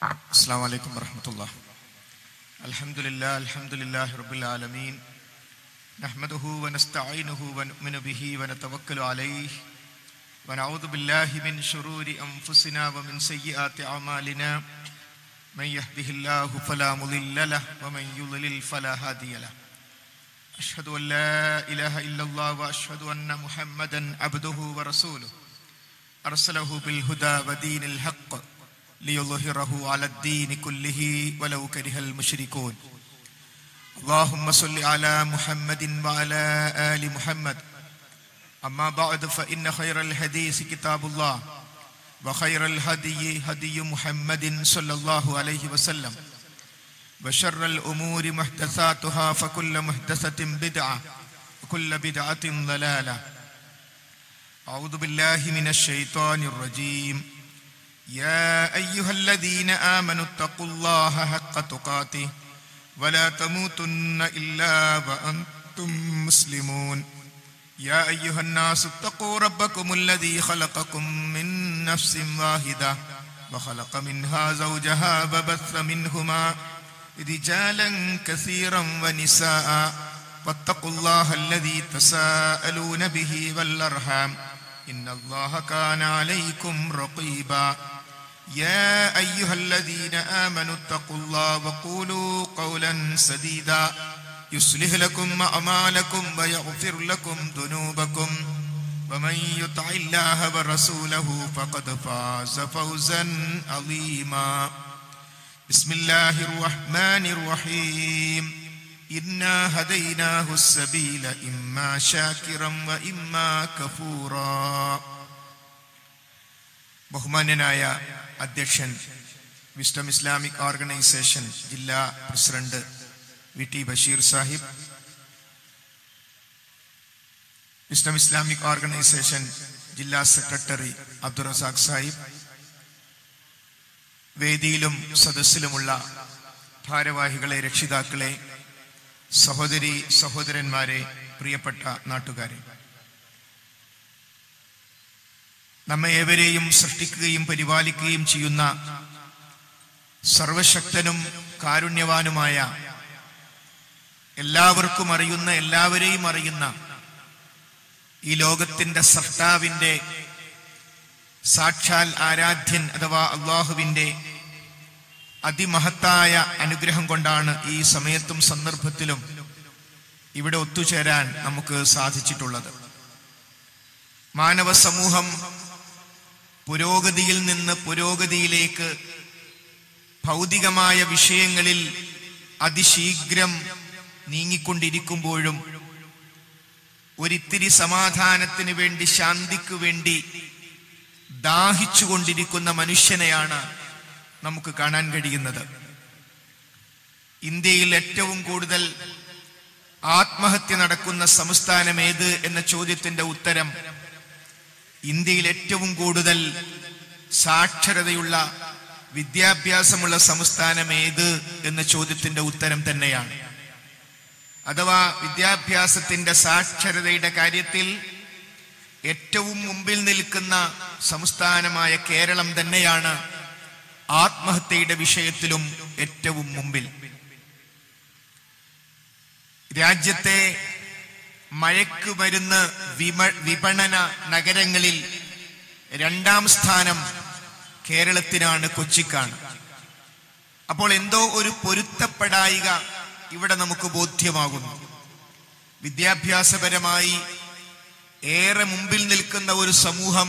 السلام عليكم ورحمة الله الحمد لله الحمد لله رب العالمين نحمده ونستعينه ونؤمن به ونتوكل عليه ونعوذ بالله من شرور أنفسنا ومن سيئات أعمالنا من يهده الله فلا مضل له ومن يضلل فلا هادي له أشهد أن لا إله إلا الله وأشهد أن محمدا عبده ورسوله أرسله بالهدى ودين الحق ليظهره على الدين كله ولو كره المشركون اللهم صل على محمد وعلى آل محمد أما بعد فإن خير الحديث كتاب الله وخير الهدي هدي محمد صلى الله عليه وسلم وشر الأمور محدثاتها فكل محدثة بدعة وكل بدعة ضلالة أعوذ بالله من الشيطان الرجيم يا أيها الذين آمنوا اتقوا الله حق تقاته ولا تموتن إلا وأنتم مسلمون يا أيها الناس اتقوا ربكم الذي خلقكم من نفس واحدة وخلق منها زوجها وبث منهما رجالا كثيرا ونساء واتقوا الله الذي تساءلون به والأرحام إن الله كان عليكم رقيبا يا أيها الذين آمنوا اتقوا الله وقولوا قولا سديدا يصلح لكم أعمالكم ويغفر لكم ذنوبكم ومن يطع الله ورسوله فقد فاز فوزا عظيما بسم الله الرحمن الرحيم إنا هديناه السبيل إما شاكرا وإما كفورا ബഹുമാന്യനായ അധ്യക്ഷൻ wisdom Islamic organisation ജില്ലാ president V T Basheer Sahib wisdom Islamic organisation ജില്ലാ സെക്രട്ടറി അബ്ദുൾ റസാഖ് സാഹിബ് വേദിയിലും സദസ്സിലുമുള്ള ഭാരവാഹികളെ രക്ഷിതാക്കളെ സഹോദരി സഹോദരന്മാരെ പ്രിയപ്പെട്ട നാട്ടുകാരെ നമ്മെ ഏവരെയും സൃഷ്ടിക്കുകയും പരിപാലിക്കുകയും ചെയ്യുന്ന സർവശക്തനും കാരുണ്യവാനുമായ എല്ലാവർക്കും അറിയുന്ന എല്ലാവരെയും അറിയുന്ന ഈ ലോകത്തിന്റെ സൃഷ്ടാവിന്റെ സാക്ഷാൽ ആരാധ്യൻ അഥവാ അള്ളാഹുവിന്റെ അതിമഹത്തായ അനുഗ്രഹം കൊണ്ടാണ് ഈ സമയത്തും സന്ദർഭത്തിലും ഇവിടെ ഒത്തുചേരാൻ നമുക്ക് സാധിച്ചിട്ടുള്ളത് മാനവ സമൂഹം പുരോഗതിയിൽ നിന്ന് പുരോഗതിയിലേക്ക് ഭൗതികമായ വിഷയങ്ങളിൽ അതിശീഘ്രം നീങ്ങിക്കൊണ്ടിരിക്കുമ്പോഴും ഒരിത്തിരി സമാധാനത്തിന് വേണ്ടി ശാന്തിക്ക് വേണ്ടി ദാഹിച്ചുകൊണ്ടിരിക്കുന്ന മനുഷ്യനെയാണ് നമുക്ക് കാണാൻ കഴിയുന്നത് ഇന്ത്യയിൽ ഏറ്റവും കൂടുതൽ ആത്മഹത്യ നടക്കുന്ന സംസ്ഥാനം ഏത് എന്ന ചോദ്യത്തിന്റെ ഉത്തരം ഇന്ത്യയിൽ ഏറ്റവും കൂടുതൽ സാക്ഷരതയുള്ള വിദ്യാഭ്യാസമുള്ള സംസ്ഥാനം ഏത് എന്ന ചോദ്യത്തിന്റെ ഉത്തരം തന്നെയാണ് അഥവാ വിദ്യാഭ്യാസത്തിന്റെ സാക്ഷരതയുടെ കാര്യത്തിൽ ഏറ്റവും മുമ്പിൽ നിൽക്കുന്ന സംസ്ഥാനമായ കേരളം തന്നെയാണ് ആത്മഹത്യയുടെ വിഷയത്തിലും ഏറ്റവും മുമ്പിൽ രാജ്യത്തെ മയക്കുമരുന്ന് വിമ വിപണന നഗരങ്ങളിൽ രണ്ടാം സ്ഥാനം കേരളത്തിനാണ് കൊച്ചിക്കാണ് അപ്പോൾ എന്തോ ഒരു പൊരുത്തപ്പെടായിക ഇവിടെ നമുക്ക് ബോധ്യമാകുന്നു വിദ്യാഭ്യാസപരമായി ഏറെ മുമ്പിൽ നിൽക്കുന്ന ഒരു സമൂഹം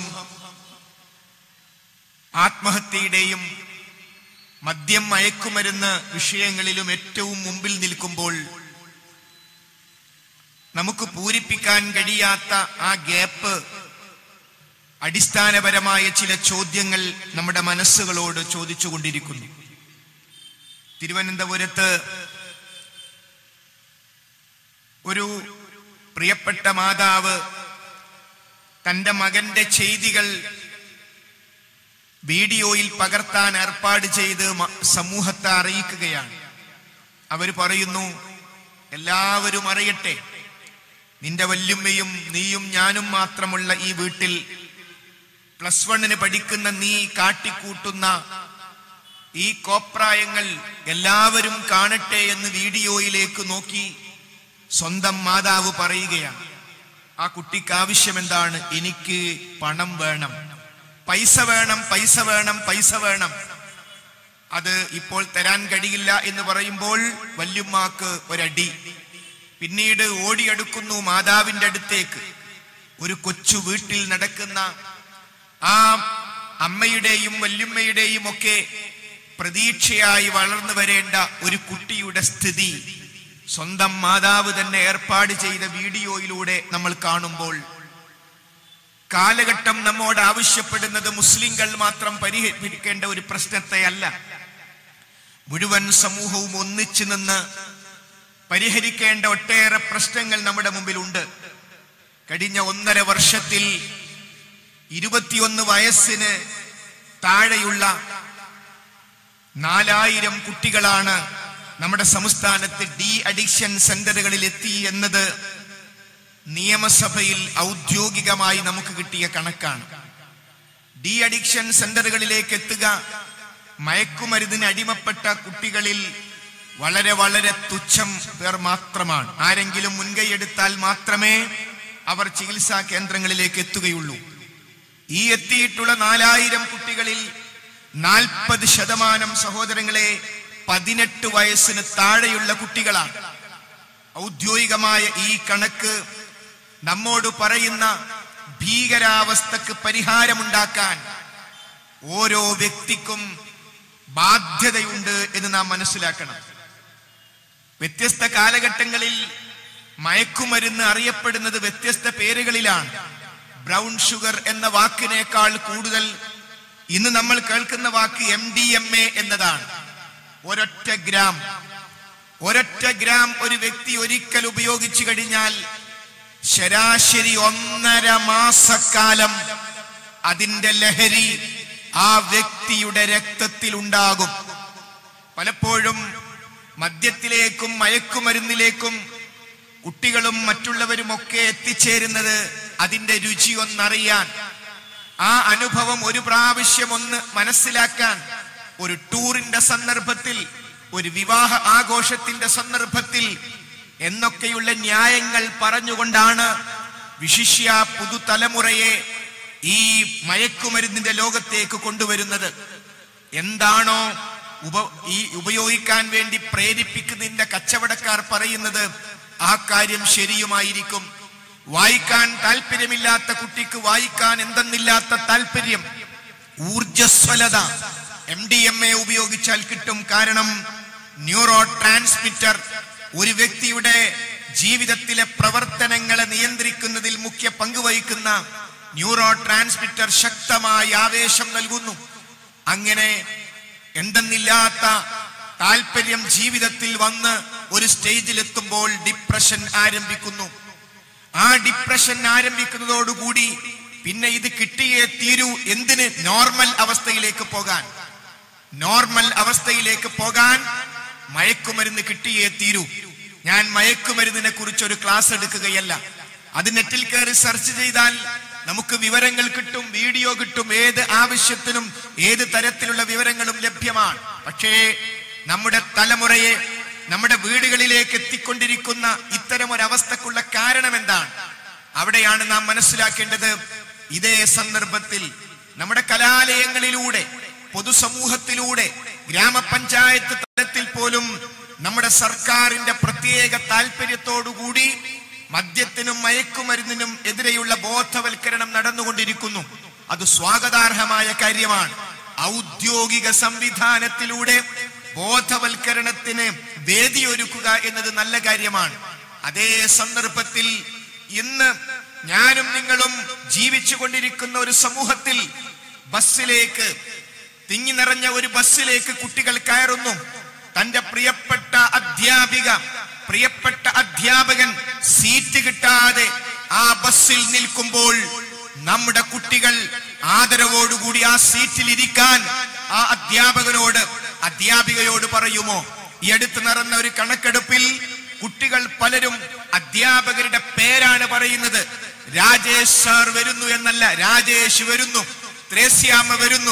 ആത്മഹത്യയുടെയും മദ്യം മയക്കുമരുന്ന് വിഷയങ്ങളിലും ഏറ്റവും മുമ്പിൽ നിൽക്കുമ്പോൾ നമുക്ക് പൂരിപ്പിക്കാൻ കഴിയാത്ത ആ ഗ്യാപ്പ് അടിസ്ഥാനപരമായ ചില ചോദ്യങ്ങൾ നമ്മുടെ മനസ്സുകളോട് ചോദിച്ചുകൊണ്ടിരിക്കുന്നു തിരുവനന്തപുരത്ത് ഒരു പ്രിയപ്പെട്ട മാതാവ് തന്റെ മകന്റെ ചെയ്തികൾ വീഡിയോയിൽ പകർത്താൻ ഏർപ്പാട് ചെയ്ത് സമൂഹത്തെ അറിയിക്കുകയാണ് അവർ പറയുന്നു എല്ലാവരും അറിയട്ടെ നിന്റെ വല്യമ്മയും നീയും ഞാനും മാത്രമുള്ള ഈ വീട്ടിൽ പ്ലസ് വണ്ണിന് പഠിക്കുന്ന നീ കാട്ടിക്കൂട്ടുന്ന ഈ കോപ്രായങ്ങൾ എല്ലാവരും കാണട്ടെ എന്ന് വീഡിയോയിലേക്ക് നോക്കി സ്വന്തം മാതാവ് പറയുകയാണ് ആ കുട്ടിക്ക് ആവശ്യം എന്താണ് എനിക്ക് പണം വേണം പൈസ വേണം പൈസ വേണം പൈസ വേണം അത് ഇപ്പോൾ തരാൻ കഴിയില്ല എന്ന് പറയുമ്പോൾ വല്യുമ്മാക്ക് ഒരടി പിന്നീട് ഓടിയെടുക്കുന്നു മാതാവിന്റെ അടുത്തേക്ക് ഒരു കൊച്ചു വീട്ടിൽ നടക്കുന്ന ആ അമ്മയുടെയും വല്യുമ്മയുടെയും ഒക്കെ പ്രതീക്ഷയായി വളർന്നു വരേണ്ട ഒരു കുട്ടിയുടെ സ്ഥിതി സ്വന്തം മാതാവ് തന്നെ ഏർപ്പാട് ചെയ്ത വീഡിയോയിലൂടെ നമ്മൾ കാണുമ്പോൾ കാലഘട്ടം നമ്മോട് ആവശ്യപ്പെടുന്നത് മുസ്ലിങ്ങൾ മാത്രം പരിഹരിക്കേണ്ട ഒരു പ്രശ്നത്തെ അല്ല മുഴുവൻ സമൂഹവും ഒന്നിച്ചു നിന്ന് പരിഹരിക്കേണ്ട ഒട്ടേറെ പ്രശ്നങ്ങൾ നമ്മുടെ മുമ്പിലുണ്ട് കഴിഞ്ഞ ഒന്നര വർഷത്തിൽ ഇരുപത്തിയൊന്ന് വയസ്സിന് താഴെയുള്ള നാലായിരം കുട്ടികളാണ് നമ്മുടെ സംസ്ഥാനത്ത് ഡി അഡിക്ഷൻ സെന്ററുകളിൽ എത്തി എന്നത് നിയമസഭയിൽ ഔദ്യോഗികമായി നമുക്ക് കിട്ടിയ കണക്കാണ് ഡി അഡിക്ഷൻ സെന്ററുകളിലേക്ക് എത്തുക മയക്കുമരുന്നിന് അടിമപ്പെട്ട കുട്ടികളിൽ വളരെ വളരെ തുച്ഛം പേർ മാത്രമാണ് ആരെങ്കിലും മുൻകൈ എടുത്താൽ മാത്രമേ അവർ ചികിത്സാ കേന്ദ്രങ്ങളിലേക്ക് എത്തുകയുള്ളൂ ഈ എത്തിയിട്ടുള്ള നാലായിരം കുട്ടികളിൽ നാൽപ്പത് ശതമാനം സഹോദരങ്ങളെ പതിനെട്ട് വയസ്സിന് താഴെയുള്ള കുട്ടികളാണ് ഔദ്യോഗികമായ ഈ കണക്ക് നമ്മോട് പറയുന്ന ഭീകരാവസ്ഥക്ക് പരിഹാരമുണ്ടാക്കാൻ ഓരോ വ്യക്തിക്കും ബാധ്യതയുണ്ട് എന്ന് നാം മനസ്സിലാക്കണം വ്യത്യസ്ത കാലഘട്ടങ്ങളിൽ മയക്കുമരുന്ന് അറിയപ്പെടുന്നത് വ്യത്യസ്ത പേരുകളിലാണ് ബ്രൗൺ ഷുഗർ എന്ന വാക്കിനേക്കാൾ കൂടുതൽ ഇന്ന് നമ്മൾ കേൾക്കുന്ന വാക്ക് എം ഡി എം എ എന്നതാണ് ഒരൊറ്റ ഗ്രാം ഒരൊറ്റ ഗ്രാം ഒരു വ്യക്തി ഒരിക്കൽ ഉപയോഗിച്ചു കഴിഞ്ഞാൽ ശരാശരി ഒന്നര മാസക്കാലം അതിന്റെ ലഹരി ആ വ്യക്തിയുടെ രക്തത്തിൽ ഉണ്ടാകും പലപ്പോഴും മദ്യത്തിലേക്കും മയക്കുമരുന്നിലേക്കും കുട്ടികളും മറ്റുള്ളവരുമൊക്കെ എത്തിച്ചേരുന്നത് അതിന്റെ രുചി ഒന്നറിയാൻ ആ അനുഭവം ഒരു പ്രാവശ്യം ഒന്ന് മനസ്സിലാക്കാൻ ഒരു ടൂറിന്റെ സന്ദർഭത്തിൽ ഒരു വിവാഹ ആഘോഷത്തിന്റെ സന്ദർഭത്തിൽ എന്നൊക്കെയുള്ള ന്യായങ്ങൾ പറഞ്ഞുകൊണ്ടാണ് വിശിഷ്യ പുതുതലമുറയെ ഈ മയക്കുമരുന്നിന്റെ ലോകത്തേക്ക് കൊണ്ടുവരുന്നത് എന്താണോ ഉപ ഈ ഉപയോഗിക്കാൻ വേണ്ടി പ്രേരിപ്പിക്കുന്നതിന്റെ കച്ചവടക്കാർ പറയുന്നത് ആ കാര്യം ശരിയുമായിരിക്കും വായിക്കാൻ താല്പര്യമില്ലാത്ത കുട്ടിക്ക് വായിക്കാൻ എന്തെന്നില്ലാത്ത താല്പര്യം ഊർജസ്വലത എം ഡി എം എ ഉപയോഗിച്ചാൽ കിട്ടും കാരണം ന്യൂറോ ട്രാൻസ്മിറ്റർ ഒരു വ്യക്തിയുടെ ജീവിതത്തിലെ പ്രവർത്തനങ്ങളെ നിയന്ത്രിക്കുന്നതിൽ മുഖ്യ പങ്ക് വഹിക്കുന്ന ന്യൂറോ ട്രാൻസ്മിറ്റർ ശക്തമായ ആവേശം നൽകുന്നു അങ്ങനെ എന്തെന്നില്ലാത്ത താല്പര്യം ജീവിതത്തിൽ വന്ന് ഒരു സ്റ്റേജിലെത്തുമ്പോൾ ഡിപ്രഷൻ ആരംഭിക്കുന്നു ആ ഡിപ്രഷൻ ആരംഭിക്കുന്നതോടുകൂടി പിന്നെ ഇത് കിട്ടിയേ തീരൂ എന്തിന് നോർമൽ അവസ്ഥയിലേക്ക് പോകാൻ നോർമൽ അവസ്ഥയിലേക്ക് പോകാൻ മയക്കുമരുന്ന് കിട്ടിയേ തീരൂ ഞാൻ മയക്കുമരുന്നിനെ കുറിച്ച് ഒരു ക്ലാസ് എടുക്കുകയല്ല അത് നെറ്റിൽ കയറി സെർച്ച് ചെയ്താൽ നമുക്ക് വിവരങ്ങൾ കിട്ടും വീഡിയോ കിട്ടും ഏത് ആവശ്യത്തിനും ഏത് തരത്തിലുള്ള വിവരങ്ങളും ലഭ്യമാണ് പക്ഷേ നമ്മുടെ തലമുറയെ നമ്മുടെ വീടുകളിലേക്ക് എത്തിക്കൊണ്ടിരിക്കുന്ന ഇത്തരം ഒരു അവസ്ഥക്കുള്ള കാരണം എന്താണ് അവിടെയാണ് നാം മനസ്സിലാക്കേണ്ടത് ഇതേ സന്ദർഭത്തിൽ നമ്മുടെ കലാലയങ്ങളിലൂടെ പൊതുസമൂഹത്തിലൂടെ ഗ്രാമപഞ്ചായത്ത് തലത്തിൽ പോലും നമ്മുടെ സർക്കാരിന്റെ പ്രത്യേക താല്പര്യത്തോടുകൂടി മദ്യത്തിനും മയക്കുമരുന്നിനും എതിരെയുള്ള ബോധവൽക്കരണം നടന്നുകൊണ്ടിരിക്കുന്നു അത് സ്വാഗതാർഹമായ കാര്യമാണ് ഔദ്യോഗിക സംവിധാനത്തിലൂടെ ബോധവൽക്കരണത്തിന് വേദിയൊരുക്കുക എന്നത് നല്ല കാര്യമാണ് അതേ സന്ദർഭത്തിൽ ഇന്ന് ഞാനും നിങ്ങളും ജീവിച്ചു കൊണ്ടിരിക്കുന്ന ഒരു സമൂഹത്തിൽ ബസ്സിലേക്ക് തിങ്ങി നിറഞ്ഞ ഒരു ബസ്സിലേക്ക് കുട്ടികൾ കയറുന്നു തന്റെ പ്രിയപ്പെട്ട അധ്യാപിക പ്രിയപ്പെട്ട അധ്യാപകൻ സീറ്റ് കിട്ടാതെ ആ ബസ്സിൽ നിൽക്കുമ്പോൾ നമ്മുടെ കുട്ടികൾ ആദരവോടുകൂടി ആ സീറ്റിൽ ഇരിക്കാൻ ആ അധ്യാപകനോട് അധ്യാപികയോട് പറയുമോ ഈ അടുത്ത് നടന്ന ഒരു കണക്കെടുപ്പിൽ കുട്ടികൾ പലരും അധ്യാപകരുടെ പേരാണ് പറയുന്നത് രാജേഷ് സാർ വരുന്നു എന്നല്ല രാജേഷ് വരുന്നു ത്രേസ്യാമ്മ വരുന്നു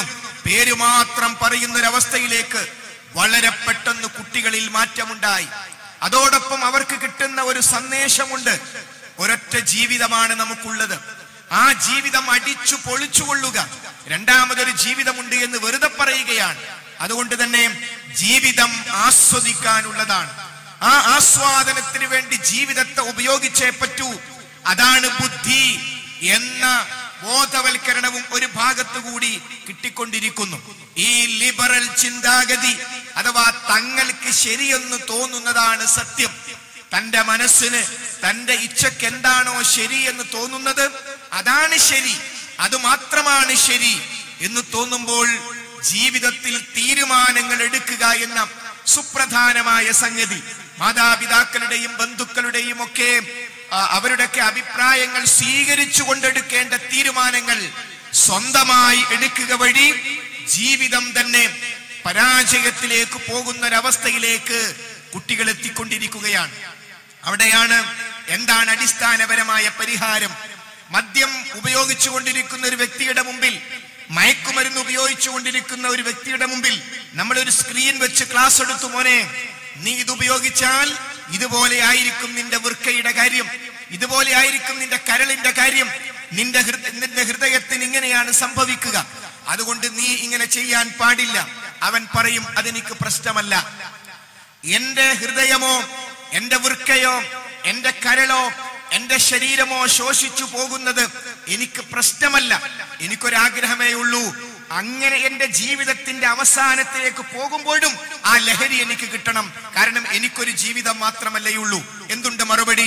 പേര് മാത്രം പറയുന്നൊരവസ്ഥയിലേക്ക് വളരെ പെട്ടെന്ന് കുട്ടികളിൽ മാറ്റമുണ്ടായി അതോടൊപ്പം അവർക്ക് കിട്ടുന്ന ഒരു സന്ദേശമുണ്ട് ഒരൊറ്റ ജീവിതമാണ് നമുക്കുള്ളത് ആ ജീവിതം അടിച്ചു പൊളിച്ചുകൊള്ളുക രണ്ടാമതൊരു ജീവിതമുണ്ട് എന്ന് വെറുതെ പറയുകയാണ് അതുകൊണ്ട് തന്നെ ജീവിതം ആസ്വദിക്കാനുള്ളതാണ് ആ ആസ്വാദനത്തിന് വേണ്ടി ജീവിതത്തെ ഉപയോഗിച്ചേ പറ്റൂ അതാണ് ബുദ്ധി എന്ന ബോധവൽക്കരണവും ഒരു ഭാഗത്തു കൂടി കിട്ടിക്കൊണ്ടിരിക്കുന്നു ഈ ലിബറൽ ചിന്താഗതി അഥവാ തങ്ങൾക്ക് ശരിയെന്ന് തോന്നുന്നതാണ് സത്യം തന്റെ മനസ്സിന് തന്റെ ഇച്ഛക്ക് എന്താണോ ശരി എന്ന് തോന്നുന്നത് അതാണ് ശരി അത് മാത്രമാണ് ശരി എന്ന് തോന്നുമ്പോൾ ജീവിതത്തിൽ തീരുമാനങ്ങൾ എടുക്കുക എന്ന സുപ്രധാനമായ സംഗതി മാതാപിതാക്കളുടെയും ബന്ധുക്കളുടെയും ഒക്കെ ആ, അവരുടെയൊക്കെ അഭിപ്രായങ്ങൾ സ്വീകരിച്ചു കൊണ്ടെടുക്കേണ്ട തീരുമാനങ്ങൾ സ്വന്തമായി എടുക്കുക വഴി ജീവിതം തന്നെ പരാജയത്തിലേക്ക് പോകുന്ന ഒരവസ്ഥയിലേക്ക് കുട്ടികൾ എത്തിക്കൊണ്ടിരിക്കുകയാണ് അവിടെയാണ് എന്താണ് അടിസ്ഥാനപരമായ പരിഹാരം മദ്യം ഉപയോഗിച്ചു കൊണ്ടിരിക്കുന്ന ഒരു വ്യക്തിയുടെ മുമ്പിൽ മയക്കുമരുന്ന് ഉപയോഗിച്ചു കൊണ്ടിരിക്കുന്ന ഒരു വ്യക്തിയുടെ മുമ്പിൽ നമ്മൾ ഒരു സ്ക്രീൻ വെച്ച് ക്ലാസ് എടുത്തു മോനെ നീ ഇത് ഉപയോഗിച്ചാൽ ഇതുപോലെ ആയിരിക്കും നിന്റെ വൃക്കയുടെ കാര്യം ഇതുപോലെ ആയിരിക്കും നിന്റെ കരളിന്റെ കാര്യം നിന്റെ ഹൃദ നിന്റെ ഹൃദയത്തിന് ഇങ്ങനെയാണ് സംഭവിക്കുക അതുകൊണ്ട് നീ ഇങ്ങനെ ചെയ്യാൻ പാടില്ല അവൻ പറയും അതെനിക്ക് പ്രശ്നമല്ല എന്റെ ഹൃദയമോ എന്റെ വൃക്കയോ എന്റെ കരളോ എന്റെ ശരീരമോ ശോഷിച്ചു പോകുന്നത് എനിക്ക് പ്രശ്നമല്ല എനിക്കൊരാഗ്രഹമേ ഉള്ളൂ അങ്ങനെ എന്റെ ജീവിതത്തിന്റെ അവസാനത്തിലേക്ക് പോകുമ്പോഴും ആ ലഹരി എനിക്ക് കിട്ടണം കാരണം എനിക്കൊരു ജീവിതം മാത്രമല്ലേ ഉള്ളൂ എന്തുണ്ട് മറുപടി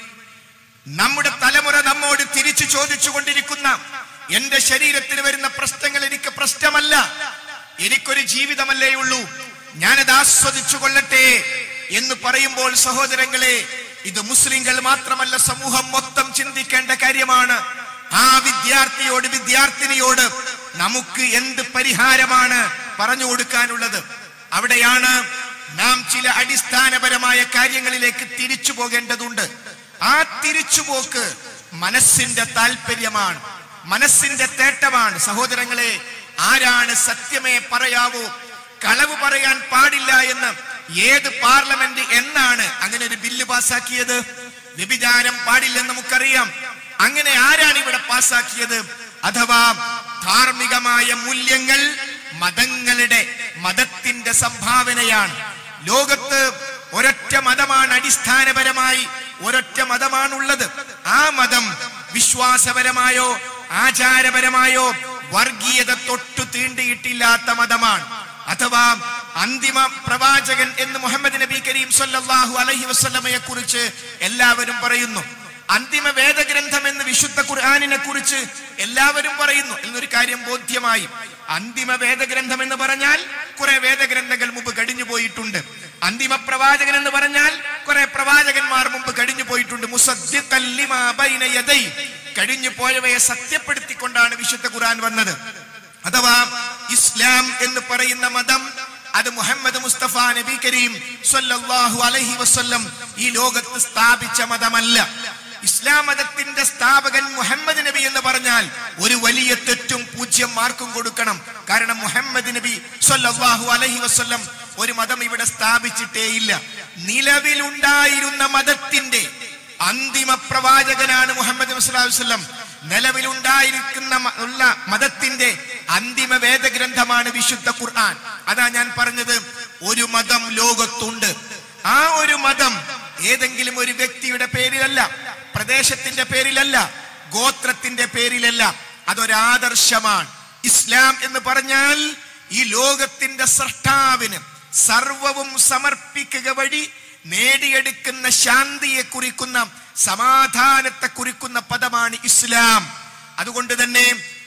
നമ്മുടെ തലമുറ നമ്മോട് തിരിച്ചു ചോദിച്ചു കൊണ്ടിരിക്കുന്ന എന്റെ ശരീരത്തിന് വരുന്ന പ്രശ്നങ്ങൾ എനിക്ക് പ്രശ്നമല്ല എനിക്കൊരു ജീവിതമല്ലേ ഉള്ളൂ ഞാനത് ആസ്വദിച്ചു കൊള്ളട്ടെ എന്ന് പറയുമ്പോൾ സഹോദരങ്ങളെ ഇത് മുസ്ലിങ്ങൾ മാത്രമല്ല സമൂഹം മൊത്തം ചിന്തിക്കേണ്ട കാര്യമാണ് ആ വിദ്യാർത്ഥിയോട് വിദ്യാർത്ഥിനിയോട് നമുക്ക് എന്ത് പരിഹാരമാണ് പറഞ്ഞു കൊടുക്കാനുള്ളത് അവിടെയാണ് നാം ചില അടിസ്ഥാനപരമായ കാര്യങ്ങളിലേക്ക് തിരിച്ചു പോകേണ്ടതുണ്ട് ആ തിരിച്ചുപോക്ക് മനസ്സിന്റെ താല്പര്യമാണ് മനസ്സിന്റെ തേട്ടമാണ് സഹോദരങ്ങളെ ആരാണ് സത്യമേ പറയാവൂ കളവ് പറയാൻ പാടില്ല എന്ന് ഏത് പാർലമെന്റ് എന്നാണ് അങ്ങനെ ഒരു ബില്ല് പാസാക്കിയത് വ്യഭിചാരം പാടില്ലെന്ന് നമുക്കറിയാം അങ്ങനെ ആരാണ് ഇവിടെ പാസാക്കിയത് അഥവാ ധാർമ്മികമായ മൂല്യങ്ങൾ മതങ്ങളുടെ മതത്തിന്റെ സംഭാവനയാണ് ലോകത്ത് ഒരൊറ്റ മതമാണ് അടിസ്ഥാനപരമായി ഒരൊറ്റ മതമാണുള്ളത് ആ മതം വിശ്വാസപരമായോ ആചാരപരമായോ വർഗീയത തൊട്ടു തീണ്ടിയിട്ടില്ലാത്ത മതമാണ് അഥവാ അന്തിമ പ്രവാചകൻ എന്ന് മുഹമ്മദ് നബി കരീം സല്ലല്ലാഹു അലൈഹി വസല്ലമയെ കുറിച്ച് എല്ലാവരും പറയുന്നു അന്തിമ വേദഗ്രന്ഥം എന്ന് വിശുദ്ധ ഖുർആാനിനെ കുറിച്ച് എല്ലാവരും പറയുന്നു എന്നൊരു കാര്യം ബോധ്യമായി അന്തിമ വേദഗ്രന്ഥം എന്ന് പറഞ്ഞാൽ കുറെ വേദഗ്രന്ഥങ്ങൾ മുമ്പ് കഴിഞ്ഞു പോയിട്ടുണ്ട് അന്തിമ പ്രവാചകൻ എന്ന് പറഞ്ഞാൽ കുറെ പ്രവാചകന്മാർ മുമ്പ് കഴിഞ്ഞു പോയിട്ടുണ്ട് മുസദ്ദിഖൻ ലിമാ ബൈന യദൈ കഴിഞ്ഞു പോയവയെ സത്യപ്പെടുത്തിക്കൊണ്ടാണ് വിശുദ്ധ ഖുർആൻ വന്നത് അഥവാ ഇസ്ലാം എന്ന് പറയുന്ന മതം അത് മുഹമ്മദ് മുസ്തഫ നബി കരീം സ്വല്ലല്ലാഹു അലൈഹി വസല്ലം ഈ ലോകത്ത് സ്ഥാപിച്ച മതമല്ല ഇസ്ലാം മതത്തിന്റെ സ്ഥാപകൻ മുഹമ്മദ് നബി എന്ന് പറഞ്ഞാൽ ഒരു വലിയ തെറ്റും പൂജ്യം മാർക്കും കൊടുക്കണം കാരണം മുഹമ്മദ് നബി സ്വല്ലല്ലാഹു അലൈഹി വസല്ലം ഒരു മതം ഇവിടെ സ്ഥാപിച്ചിട്ടേയില്ല നിലവിലുണ്ടായിരുന്ന മതത്തിന്റെ അന്തിമ പ്രവാചകനാണ് മുഹമ്മദ് മുസ്ലാഹു വസ്ലം നിലവിലുണ്ടായിരിക്കുന്ന മ- ഉള്ള മതത്തിന്റെ അന്തിമ വേദഗ്രന്ഥമാണ് വിശുദ്ധ ഖുർആൻ അതാ ഞാൻ പറഞ്ഞത് ഒരു മതം ലോകത്തുണ്ട് ആ ഒരു മതം ഏതെങ്കിലും ഒരു വ്യക്തിയുടെ പേരിലല്ല പ്രദേശത്തിന്റെ പേരിലല്ല ഗോത്രത്തിന്റെ പേരിലല്ല അതൊരാദർശമാണ് ഇസ്ലാം എന്ന് പറഞ്ഞാൽ ഈ ലോകത്തിന്റെ സൃഷ്ടാവിന് സർവവും സമർപ്പിക്കുക വഴി നേടിയെടുക്കുന്ന ശാന്തിയെ കുറിക്കുന്ന സമാധാനത്തെ കുറിക്കുന്ന പദമാണ് ഇസ്ലാം അതുകൊണ്ട് തന്നെ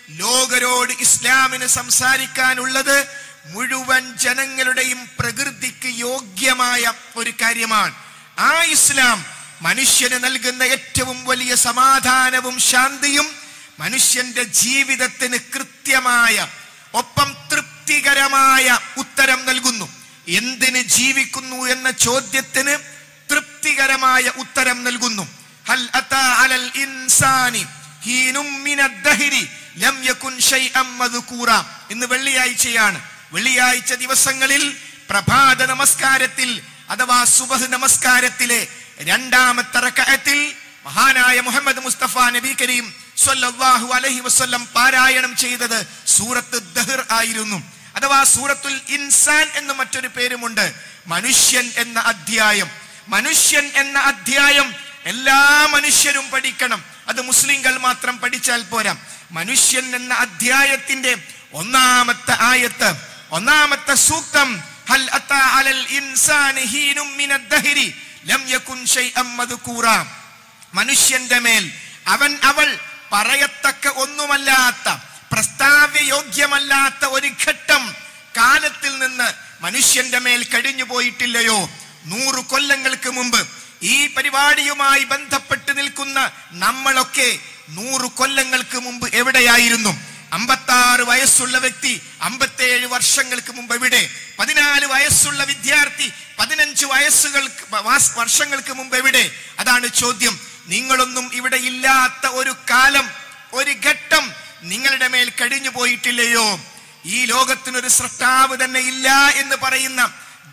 ലോകരോട് ഇസ്ലാമിന് സംസാരിക്കാനുള്ളത് മുഴുവൻ ജനങ്ങളുടെയും പ്രകൃതിക്ക് യോഗ്യമായ ഒരു കാര്യമാണ് ആ ഇസ്ലാം മനുഷ്യന് നൽകുന്ന ഏറ്റവും വലിയ സമാധാനവും ശാന്തിയും മനുഷ്യന്റെ ജീവിതത്തിന് കൃത്യമായ ഒപ്പം തൃപ്തികരമായ ഉത്തരം നൽകുന്നു എന്തിന് ജീവിക്കുന്നു എന്ന ചോദ്യത്തിന് തൃപ്തികരമായ ഉത്തരം നൽകുന്നു ഹൽ അതാ അലൽ ഇൻസാനി ഹീനും മിനദ്ദഹരി ലം യകുൻ ശൈഅം മദ്കൂറ ഇന്ന് വെള്ളിയാഴ്ചയാണ് വെള്ളിയാഴ്ച ദിവസങ്ങളിൽ പ്രഭാത നമസ്കാരത്തിൽ അഥവാ സുബഹ് നമസ്കാരത്തിലെ രണ്ടാമത്തെ റക്അത്തിൽ മഹാനായ മുഹമ്മദ് മുസ്തഫ നബി കരീം സ്വല്ലല്ലാഹു അലൈഹി വസല്ലം പാരായണം ചെയ്തത് സൂറത്ത് ദഹർ ആയിരുന്നു അഥവാ സൂറത്തുൽ ഇൻസാൻ എന്ന് മറ്റൊരു പേരുമുണ്ട് മനുഷ്യൻ എന്ന അധ്യായം മനുഷ്യൻ എന്ന അധ്യായം എല്ലാ മനുഷ്യരും പഠിക്കണം അത് മുസ്ലിങ്ങൾ മാത്രം പഠിച്ചാൽ പോരാ മനുഷ്യൻ എന്ന അധ്യായത്തിന്റെ ഒന്നാമത്തെ ആയത്ത് ഒന്നാമത്തെ സൂക്തം ഹൽ അത്താ അലൽ ഇൻസാനി ഹീനും മിനദ് ദഹരി ലം യകുൻ ശൈഅം മദ്കൂറ മനുഷ്യന്റെ മേൽ അവൻ അവൾ പറയത്തക്ക ഒന്നുമല്ലാത്ത പ്രസ്താവ്യ യോഗ്യമല്ലാത്ത ഒരു ഘട്ടം കാലത്തിൽ നിന്ന് മനുഷ്യന്റെ മേൽ കഴിഞ്ഞു പോയിട്ടില്ലയോ നൂറ് കൊല്ലങ്ങൾക്ക് മുമ്പ് ഈ പരിപാടിയുമായി ബന്ധപ്പെട്ട് നിൽക്കുന്ന നമ്മളൊക്കെ നൂറ് കൊല്ലങ്ങൾക്ക് മുമ്പ് എവിടെയായിരുന്നു അമ്പത്താറ് വയസ്സുള്ള വ്യക്തി അമ്പത്തേഴ് വർഷങ്ങൾക്ക് മുമ്പ് എവിടെ പതിനാല് വയസ്സുള്ള വിദ്യാർത്ഥി പതിനഞ്ച് വയസ്സുകൾക്ക് വാസ്- വർഷങ്ങൾക്ക് മുമ്പ് എവിടെ അതാണ് ചോദ്യം നിങ്ങളൊന്നും ഇവിടെ ഇല്ലാത്ത ഒരു കാലം ഒരു ഘട്ടം നിങ്ങളുടെ മേൽ കഴിഞ്ഞു പോയിട്ടില്ലയോ ഈ ലോകത്തിനൊരു സൃഷ്ടാവ് തന്നെ ഇല്ല എന്ന് പറയുന്ന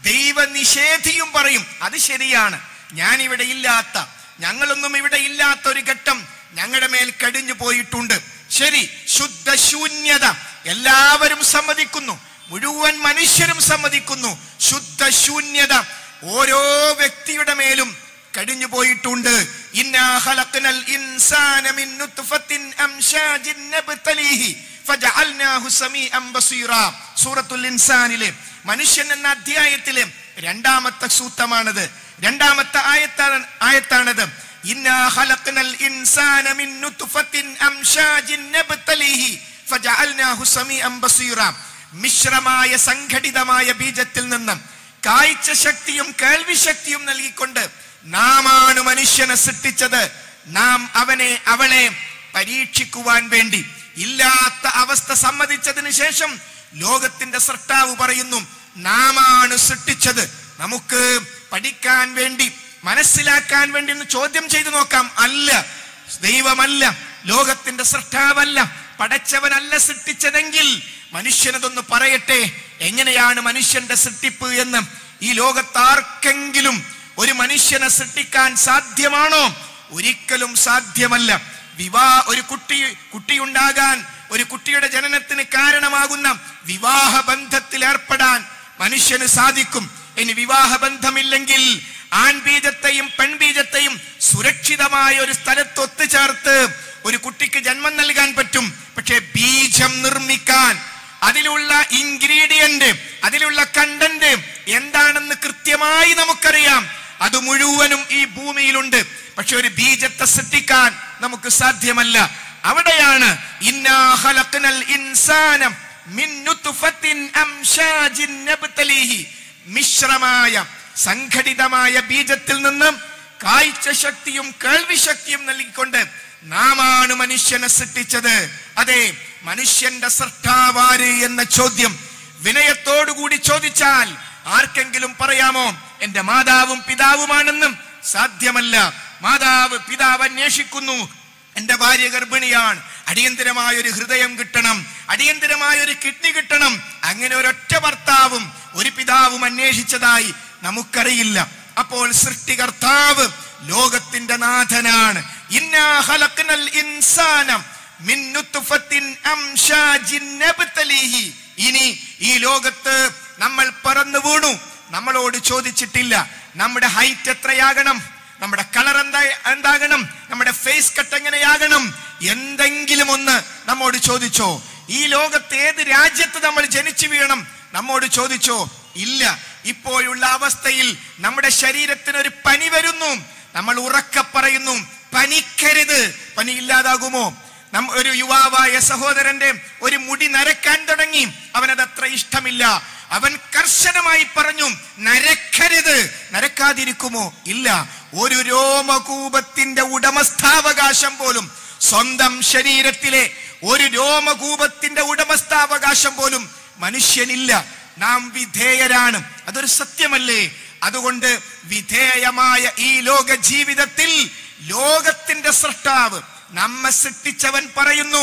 ദൈവനിഷേധിയും പറയും അത് ശരിയാണ് ഞാൻ ഇവിടെ ഇല്ലാത്ത ഞങ്ങളൊന്നും ഇവിടെ ഇല്ലാത്ത ഒരു ഘട്ടം ഞങ്ങളുടെ മേൽ കഴിഞ്ഞു പോയിട്ടുണ്ട് ശരി ശുദ്ധ ശൂന്യത എല്ലാവരും സമ്മതിക്കുന്നു മുഴുവൻ മനുഷ്യരും സമ്മതിക്കുന്നു ശുദ്ധ ശൂന്യത ഓരോ വ്യക്തിയുടെ മേലും കഴിഞ്ഞു പോയിട്ടുണ്ട് ഇന്നാ ഖലഖ്നൽ ഇൻസാന മിൻ നുത്ഫത്തിൻ അംശാജിൻ നബ്തലീഹി ഫജഅൽനാഹു സമീഅൻ ബസീറ സൂറത്തുൽ ഇൻസാനിലെ മനുഷ്യൻ എന്ന അധ്യായത്തിലെ രണ്ടാമത്തെ സൂത്രമാണത് രണ്ടാമത്തെ ആയത്താണ് ആയത്താണത് ഇന്നാ ഖലഖ്നൽ ഇൻസാന മിൻ നുത്ഫത്തിൻ അംശാജിൻ നബ്തലീഹി ഫജഅൽനാഹു സമീഅൻ ബസീറ മിശ്രമായ സംഘടിതമായ ബീജത്തിൽ നിന്ന് കാഴ്ച ശക്തിയും കേൾവി ശക്തിയും നൽകിക്കൊണ്ട് നാമാണ് മനുഷ്യനെ സൃഷ്ടിച്ചത് നാം അവനെ അവളെ പരീക്ഷിക്കുവാൻ വേണ്ടി ഇല്ലാത്ത അവസ്ഥ സമ്മതിച്ചതിന് ശേഷം ലോകത്തിന്റെ സൃഷ്ടാവ് പറയുന്നു നാമാണ് സൃഷ്ടിച്ചത് നമുക്ക് പഠിക്കാൻ വേണ്ടി മനസ്സിലാക്കാൻ വേണ്ടി ഒന്ന് ചോദ്യം ചെയ്തു നോക്കാം അല്ല ദൈവമല്ല ലോകത്തിന്റെ സൃഷ്ടാവല്ല പടച്ചവനല്ല സൃഷ്ടിച്ചതെങ്കിൽ മനുഷ്യനതൊന്ന് പറയട്ടെ എങ്ങനെയാണ് മനുഷ്യന്റെ സൃഷ്ടിപ്പ് എന്ന് ഈ ലോകത്താർക്കെങ്കിലും ഒരു മനുഷ്യനെ സൃഷ്ടിക്കാൻ സാധ്യമാണോ ഒരിക്കലും സാധ്യമല്ല വിവാ ഒരു കുട്ടി കുട്ടിയുണ്ടാകാൻ ഒരു കുട്ടിയുടെ ജനനത്തിന് കാരണമാകുന്ന വിവാഹ ബന്ധത്തിൽ ഏർപ്പെടാൻ മനുഷ്യന് സാധിക്കും ഇനി വിവാഹ ബന്ധമില്ലെങ്കിൽ ആൺബീജത്തെയും പെൺബീജത്തെയും സുരക്ഷിതമായ ഒരു സ്ഥലത്ത് ഒത്തുചേർത്ത് ഒരു കുട്ടിക്ക് ജന്മം നൽകാൻ പറ്റും പക്ഷെ ബീജം നിർമ്മിക്കാൻ അതിലുള്ള ഇൻഗ്രീഡിയന്റ് അതിലുള്ള കണ്ടന്റ് എന്താണെന്ന് കൃത്യമായി നമുക്കറിയാം അത് മുഴുവനും ഈ ഭൂമിയിലുണ്ട് പക്ഷെ ഒരു ബീജത്തെ സൃഷ്ടിക്കാൻ നമുക്ക് സാധ്യമല്ല അവിടെയാണ് ഇന്നാ ഖലഖ്നൽ ഇൻസാന മിൻ നുത്ഫത്തിൻ അംശാജിൻ നബ്തലീഹി മിശ്രമായ സംഘടിതമായ ബീജത്തിൽ നിന്നും കാഴ്ച ശക്തിയും കേൾവി ശക്തിയും നൽകിക്കൊണ്ട് നാമാണ് മനുഷ്യനെ സൃഷ്ടിച്ചത് അതെ മനുഷ്യന്റെ സൃഷ്ടാവാര് എന്ന ചോദ്യം വിനയത്തോടുകൂടി ചോദിച്ചാൽ ആർക്കെങ്കിലും പറയാമോ എന്റെ മാതാവും പിതാവുമാണെന്നും സാധ്യമല്ല മാതാവ് പിതാവ് അന്വേഷിക്കുന്നു എന്റെ ഭാര്യ ഗർഭിണിയാണ് അടിയന്തരമായ ഒരു ഹൃദയം കിട്ടണം അടിയന്തരമായ ഒരു കിഡ്നി കിട്ടണം അങ്ങനെ ഒരൊറ്റ ഭർത്താവും ഒരു പിതാവും അന്വേഷിച്ചതായി നമുക്കറിയില്ല അപ്പോൾ സൃഷ്ടികർത്താവ് ലോകത്തിന്റെ നാഥനാണ് ഇന്നാ ഖലഖ്നൽ ഇൻസാന മിൻ നുത്ഫത്തിൻ അംശാജിൻ നബ്തലീഹി ഇനി ഈ ലോകത്ത് നമ്മൾ പറന്നു വീണു നമ്മളോട് ചോദിച്ചിട്ടില്ല നമ്മുടെ ഹൈറ്റ് എത്രയാകണം നമ്മുടെ കളർ എന്താ എന്താകണം നമ്മുടെ ഫേസ് കട്ട് എങ്ങനെയാകണം എന്തെങ്കിലും ഒന്ന് നമ്മോട് ചോദിച്ചോ ഈ ലോകത്ത് ഏത് രാജ്യത്ത് നമ്മൾ ജനിച്ചു വീഴണം നമ്മോട് ചോദിച്ചോ ഇല്ല ഇപ്പോഴുള്ള അവസ്ഥയിൽ നമ്മുടെ ശരീരത്തിന് ഒരു പനി വരുന്നു നമ്മൾ ഉറക്കെ പറയുന്നു പനിക്കരുത് പനി ഇല്ലാതാകുമോ നം ഒരു യുവാവായ സഹോദരന്റെ ഒരു മുടി നരക്കാൻ തുടങ്ങി അവനത് അത്ര ഇഷ്ടമില്ല അവൻ കർശനമായി പറഞ്ഞു നരക്കരുത് നരക്കാതിരിക്കുമോ ഇല്ല ഒരു രോമകൂപത്തിന്റെ ഉടമസ്ഥാവകാശം പോലും സ്വന്തം ശരീരത്തിലെ ഒരു രോമകൂപത്തിന്റെ ഉടമസ്ഥാവകാശം പോലും മനുഷ്യനില്ല നാം വിധേയരാണ് അതൊരു സത്യമല്ലേ അതുകൊണ്ട് വിധേയമായ ഈ ലോക ജീവിതത്തിൽ ലോകത്തിന്റെ സൃഷ്ടാവ് നമ്മെ സൃഷ്ടിച്ചവൻ പറയുന്നു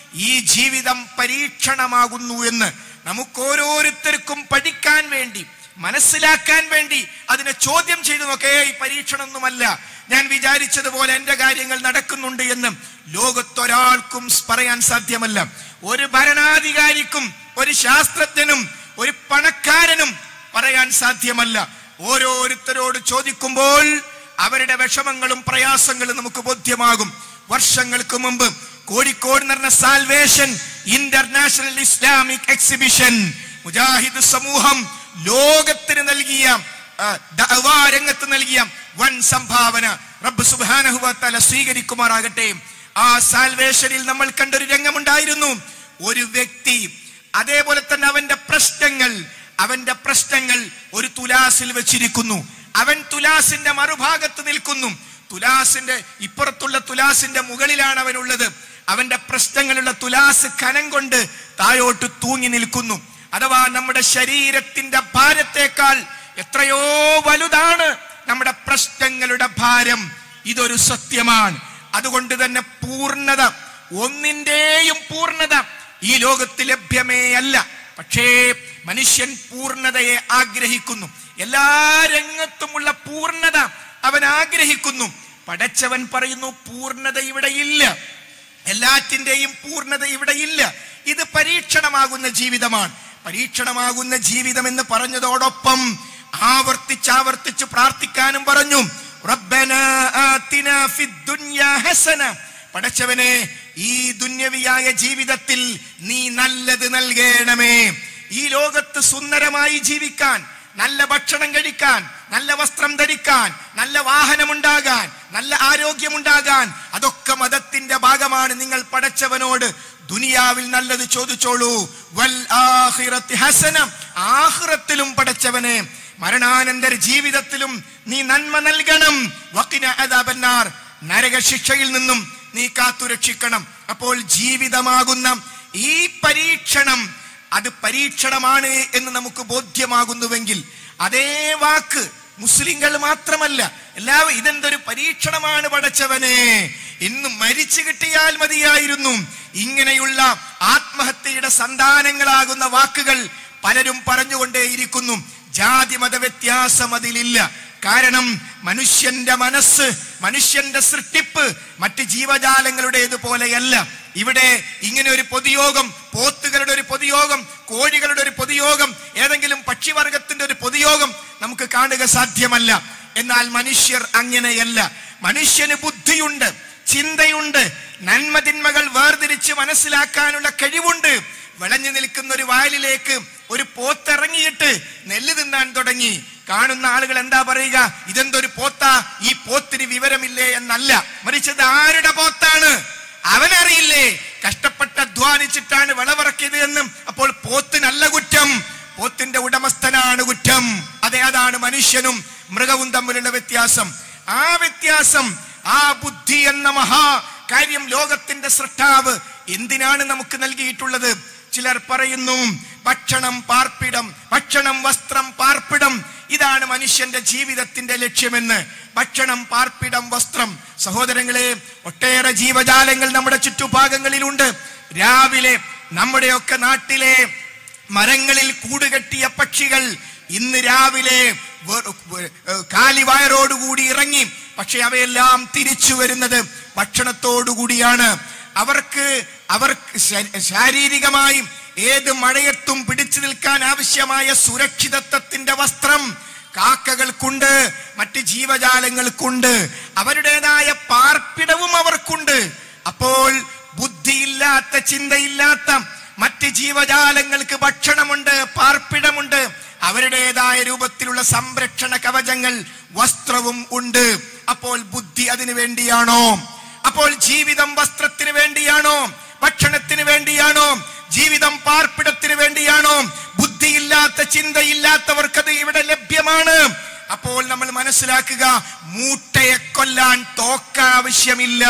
ഈ ജീവിതം പരീക്ഷണമാകുന്നു എന്ന് നമുക്ക് ഓരോരുത്തർക്കും പഠിക്കാൻ വേണ്ടി മനസ്സിലാക്കാൻ വേണ്ടി അതിനെ ചോദ്യം ചെയ്തു നോക്കേ ഈ പരീക്ഷണമൊന്നുമല്ല ഞാൻ വിചാരിച്ചതുപോലെ എന്റെ കാര്യങ്ങൾ നടക്കുന്നുണ്ട് എന്ന് ലോകത്തൊരാൾക്കും പറയാൻ സാധ്യമല്ല ഒരു ഭരണാധികാരിക്കും ഒരു ശാസ്ത്രജ്ഞനും ഒരു പണക്കാരനും പറയാൻ സാധ്യമല്ല ഓരോരുത്തരോട് ചോദിക്കുമ്പോൾ അവരുടെ വിഷമങ്ങളും പ്രയാസങ്ങളും നമുക്ക് ബോധ്യമാകും വർഷങ്ങൾക്ക് മുമ്പ് കോഴിക്കോട് നടന്ന salvation international Islamic exhibition Mujahid സമൂഹം ലോകത്തിന് നൽകിയ ആ, ദഅവാ രംഗത്ത് നൽകിയ വൻ സംഭാവന റബ്ബ് സുബ്ഹാനഹു വ തആല സ്വീകരിക്കുമാറാകട്ടെ ആ സാൽവേഷനിൽ നമ്മൾ കണ്ടൊരു രംഗമുണ്ടായിരുന്നു ഒരു വ്യക്തി അതേപോലെ തന്നെ അവന്റെ പ്രശ്നങ്ങൾ അവന്റെ പ്രശ്നങ്ങൾ ഒരു തുലാസിൽ വെച്ചിരിക്കുന്നു അവൻ തുലാസിന്റെ മറുഭാഗത്ത് നിൽക്കുന്നു തുലാസിന്റെ ഇപ്പുറത്തുള്ള തുലാസിന്റെ മുകളിലാണ് അവനുള്ളത് അവന്റെ പ്രശ്നങ്ങളുള്ള തുലാസ് കനം കൊണ്ട് താഴോട്ട് തൂങ്ങി നിൽക്കുന്നു അഥവാ നമ്മുടെ ശരീരത്തിന്റെ ഭാരത്തേക്കാൾ എത്രയോ വലുതാണ് നമ്മുടെ പ്രശ്നങ്ങളുടെ ഭാരം ഇതൊരു സത്യമാണ് അതുകൊണ്ട് തന്നെ പൂർണ്ണത ഒന്നിന്റെയും പൂർണ്ണത ഈ ലോകത്ത് ലഭ്യമേ അല്ല പക്ഷേ മനുഷ്യൻ പൂർണ്ണതയെ ആഗ്രഹിക്കുന്നു എല്ലാ രംഗത്തുമുള്ള പൂർണ്ണത അവൻ ആഗ്രഹിക്കുന്നു പടച്ചവൻ പറയുന്നു പൂർണ്ണത ഇവിടെ ഇല്ല എല്ലാറ്റിന്റെയും പൂർണ്ണത ഇവിടെ ഇല്ല ഇത് പരീക്ഷണമാകുന്ന ജീവിതമാണ് പരീക്ഷണമാകുന്ന ജീവിതം എന്ന് പറഞ്ഞതോടൊപ്പം ആവർത്തിച്ചാവർത്തിച്ച് പ്രാർത്ഥിക്കാനും പറഞ്ഞു റബ്ബന ആതിന ഫിദ് ദുനിയാ ഹസന പടച്ചവനെ ഈ ദുന്യവിയായ ജീവിതത്തിൽ നീ നല്ലത് നൽകണമേ ഈ ലോകത്ത് സുന്ദരമായി ജീവിക്കാൻ നല്ല ഭക്ഷണം കഴിക്കാൻ നല്ല വസ്ത്രം ധരിക്കാൻ നല്ല വാഹനമുണ്ടാകാൻ നല്ല ആരോഗ്യമുണ്ടാകാൻ അതൊക്കെ മതത്തിന്റെ ഭാഗമാണ് നിങ്ങൾ പടച്ചവനോട് ദുനിയാവിൽ നല്ലത് ചോദിച്ചോളൂ വൽ ആഖിറത്തി ഹസനം ആഖിറത്തിലും പടച്ചവനെ മരണാനന്തര ജീവിതത്തിലും നീ നന്മ നൽകണം വക്കിന അദാബന്നാർ നരകശിക്ഷയിൽ നിന്നും നീ കാത്തുരക്ഷിക്കണം അപ്പോൾ ജീവിതമാകുന്ന ഈ പരീക്ഷണം അത് പരീക്ഷണമാണ് എന്ന് നമുക്ക് ബോധ്യമാകുന്നുവെങ്കിൽ അതേ വാക്ക് മുസ്ലിങ്ങൾ മാത്രമല്ല എല്ലാവരും ഇതെന്തൊരു പരീക്ഷണമാണ് പടച്ചവനെ ഇന്ന് മരിച്ചു കിട്ടിയാൽ മതിയായിരുന്നു ഇങ്ങനെയുള്ള ആത്മഹത്യയുടെ സന്താനങ്ങളാകുന്ന വാക്കുകൾ പലരും പറഞ്ഞുകൊണ്ടേയിരിക്കുന്നു ജാതി മത വ്യത്യാസം അതിലില്ല കാരണം മനുഷ്യന്റെ മനസ്സ് മനുഷ്യന്റെ സൃഷ്ടിപ്പ് മറ്റ് ജീവജാലങ്ങളുടേത് പോലെയല്ല ഇവിടെ ഇങ്ങനെ ഒരു പൊതുയോഗം പോത്തുകളുടെ ഒരു പൊതുയോഗം കോഴികളുടെ ഒരു പൊതുയോഗം ഏതെങ്കിലും പക്ഷിവർഗത്തിന്റെ ഒരു പൊതുയോഗം നമുക്ക് കാണുക സാധ്യമല്ല എന്നാൽ മനുഷ്യർ അങ്ങനെയല്ല മനുഷ്യന് ബുദ്ധിയുണ്ട് ചിന്തയുണ്ട് നന്മതിന്മകൾ വേർതിരിച്ച് മനസ്സിലാക്കാനുള്ള കഴിവുണ്ട് വിളഞ്ഞു നിൽക്കുന്ന ഒരു വയലിലേക്ക് ഒരു പോത്തിറങ്ങിയിട്ട് നെല്ല് തിന്നാൻ തുടങ്ങി കാണുന്ന ആളുകൾ എന്താ പറയുക ഇതെന്തൊരു പോത്ത ഈ പോത്തിന് വിവരമില്ലേ എന്നല്ല മറിച്ചത് ആരുടെ പോത്താണ് അവനറിയില്ലേ കഷ്ടപ്പെട്ട് അധ്വാനിച്ചിട്ടാണ് വിളവിറക്കിയത് എന്നും അപ്പോൾ പോത്തിനല്ല കുറ്റം പോത്തിന്റെ ഉടമസ്ഥനാണ് കുറ്റം അതെ അതാണ് മനുഷ്യനും മൃഗവും തമ്മിലുള്ള വ്യത്യാസം ആ വ്യത്യാസം ആ ബുദ്ധി എന്ന മഹാ കാര്യം ലോകത്തിന്റെ സൃഷ്ടാവ് എന്തിനാണ് നമുക്ക് നൽകിയിട്ടുള്ളത് ചിലർ പറയുന്നു ഭക്ഷണം പാർപ്പിടം ഭക്ഷണം വസ്ത്രം പാർപ്പിടം ഇതാണ് മനുഷ്യന്റെ ജീവിതത്തിന്റെ ലക്ഷ്യമെന്ന് ഭക്ഷണം പാർപ്പിടം വസ്ത്രം സഹോദരങ്ങളെ ഒട്ടേറെ ജീവജാലങ്ങൾ നമ്മുടെ ചുറ്റുഭാഗങ്ങളിലുണ്ട് രാവിലെ നമ്മുടെയൊക്കെ നാട്ടിലെ മരങ്ങളിൽ കൂടുകെട്ടിയ പക്ഷികൾ ഇന്ന് രാവിലെ വെ- വെ- ഏഹ് കാലിവയറോടുകൂടി ഇറങ്ങി പക്ഷെ അവയെല്ലാം തിരിച്ചു വരുന്നത് ഭക്ഷണത്തോടുകൂടിയാണ് അവർക്ക് അവർക്ക് ശ- ശാരീരികമായും ഏത് മഴയത്തും പിടിച്ചു നിൽക്കാൻ ആവശ്യമായ സുരക്ഷിതത്വത്തിന്റെ വസ്ത്രം കാക്കകൾക്കുണ്ട് മറ്റ് ജീവജാലങ്ങൾക്കുണ്ട് അവരുടേതായ പാർപ്പിടവും അവർക്കുണ്ട് അപ്പോൾ ബുദ്ധിയില്ലാത്ത ചിന്തയില്ലാത്ത മറ്റ് ജീവജാലങ്ങൾക്ക് ഭക്ഷണമുണ്ട് പാർപ്പിടമുണ്ട് അവരുടേതായ രൂപത്തിലുള്ള സംരക്ഷണ കവചങ്ങൾ വസ്ത്രവും ഉണ്ട് അപ്പോൾ ബുദ്ധി അതിനു വേണ്ടിയാണോ അപ്പോൾ ജീവിതം വസ്ത്രത്തിന് വേണ്ടിയാണോ ഭക്ഷണത്തിന് വേണ്ടിയാണോ ജീവിതം പാർപ്പിടത്തിന് വേണ്ടിയാണോ ബുദ്ധിയില്ലാത്ത ചിന്തയില്ലാത്തവർക്കത് ഇവിടെ ലഭ്യമാണ് അപ്പോൾ നമ്മൾ മനസ്സിലാക്കുക മൂട്ടയെ കൊല്ലാൻ തോക്കാവശ്യമില്ല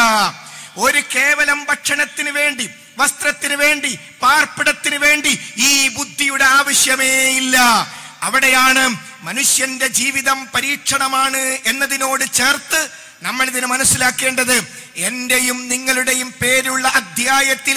ഒരു കേവലം ഭക്ഷണത്തിന് വേണ്ടി വസ്ത്രത്തിന് വേണ്ടി പാർപ്പിടത്തിന് വേണ്ടി ഈ ബുദ്ധിയുടെ ആവശ്യമേ ഇല്ല അവിടെയാണ് മനുഷ്യന്റെ ജീവിതം പരീക്ഷണമാണ് എന്നതിനോട് ചേർത്ത് നമ്മൾ ഇതിനെ മനസ്സിലാക്കേണ്ടത് എന്റെയും നിങ്ങളുടെയും പേരുള്ള അധ്യായത്തിലെ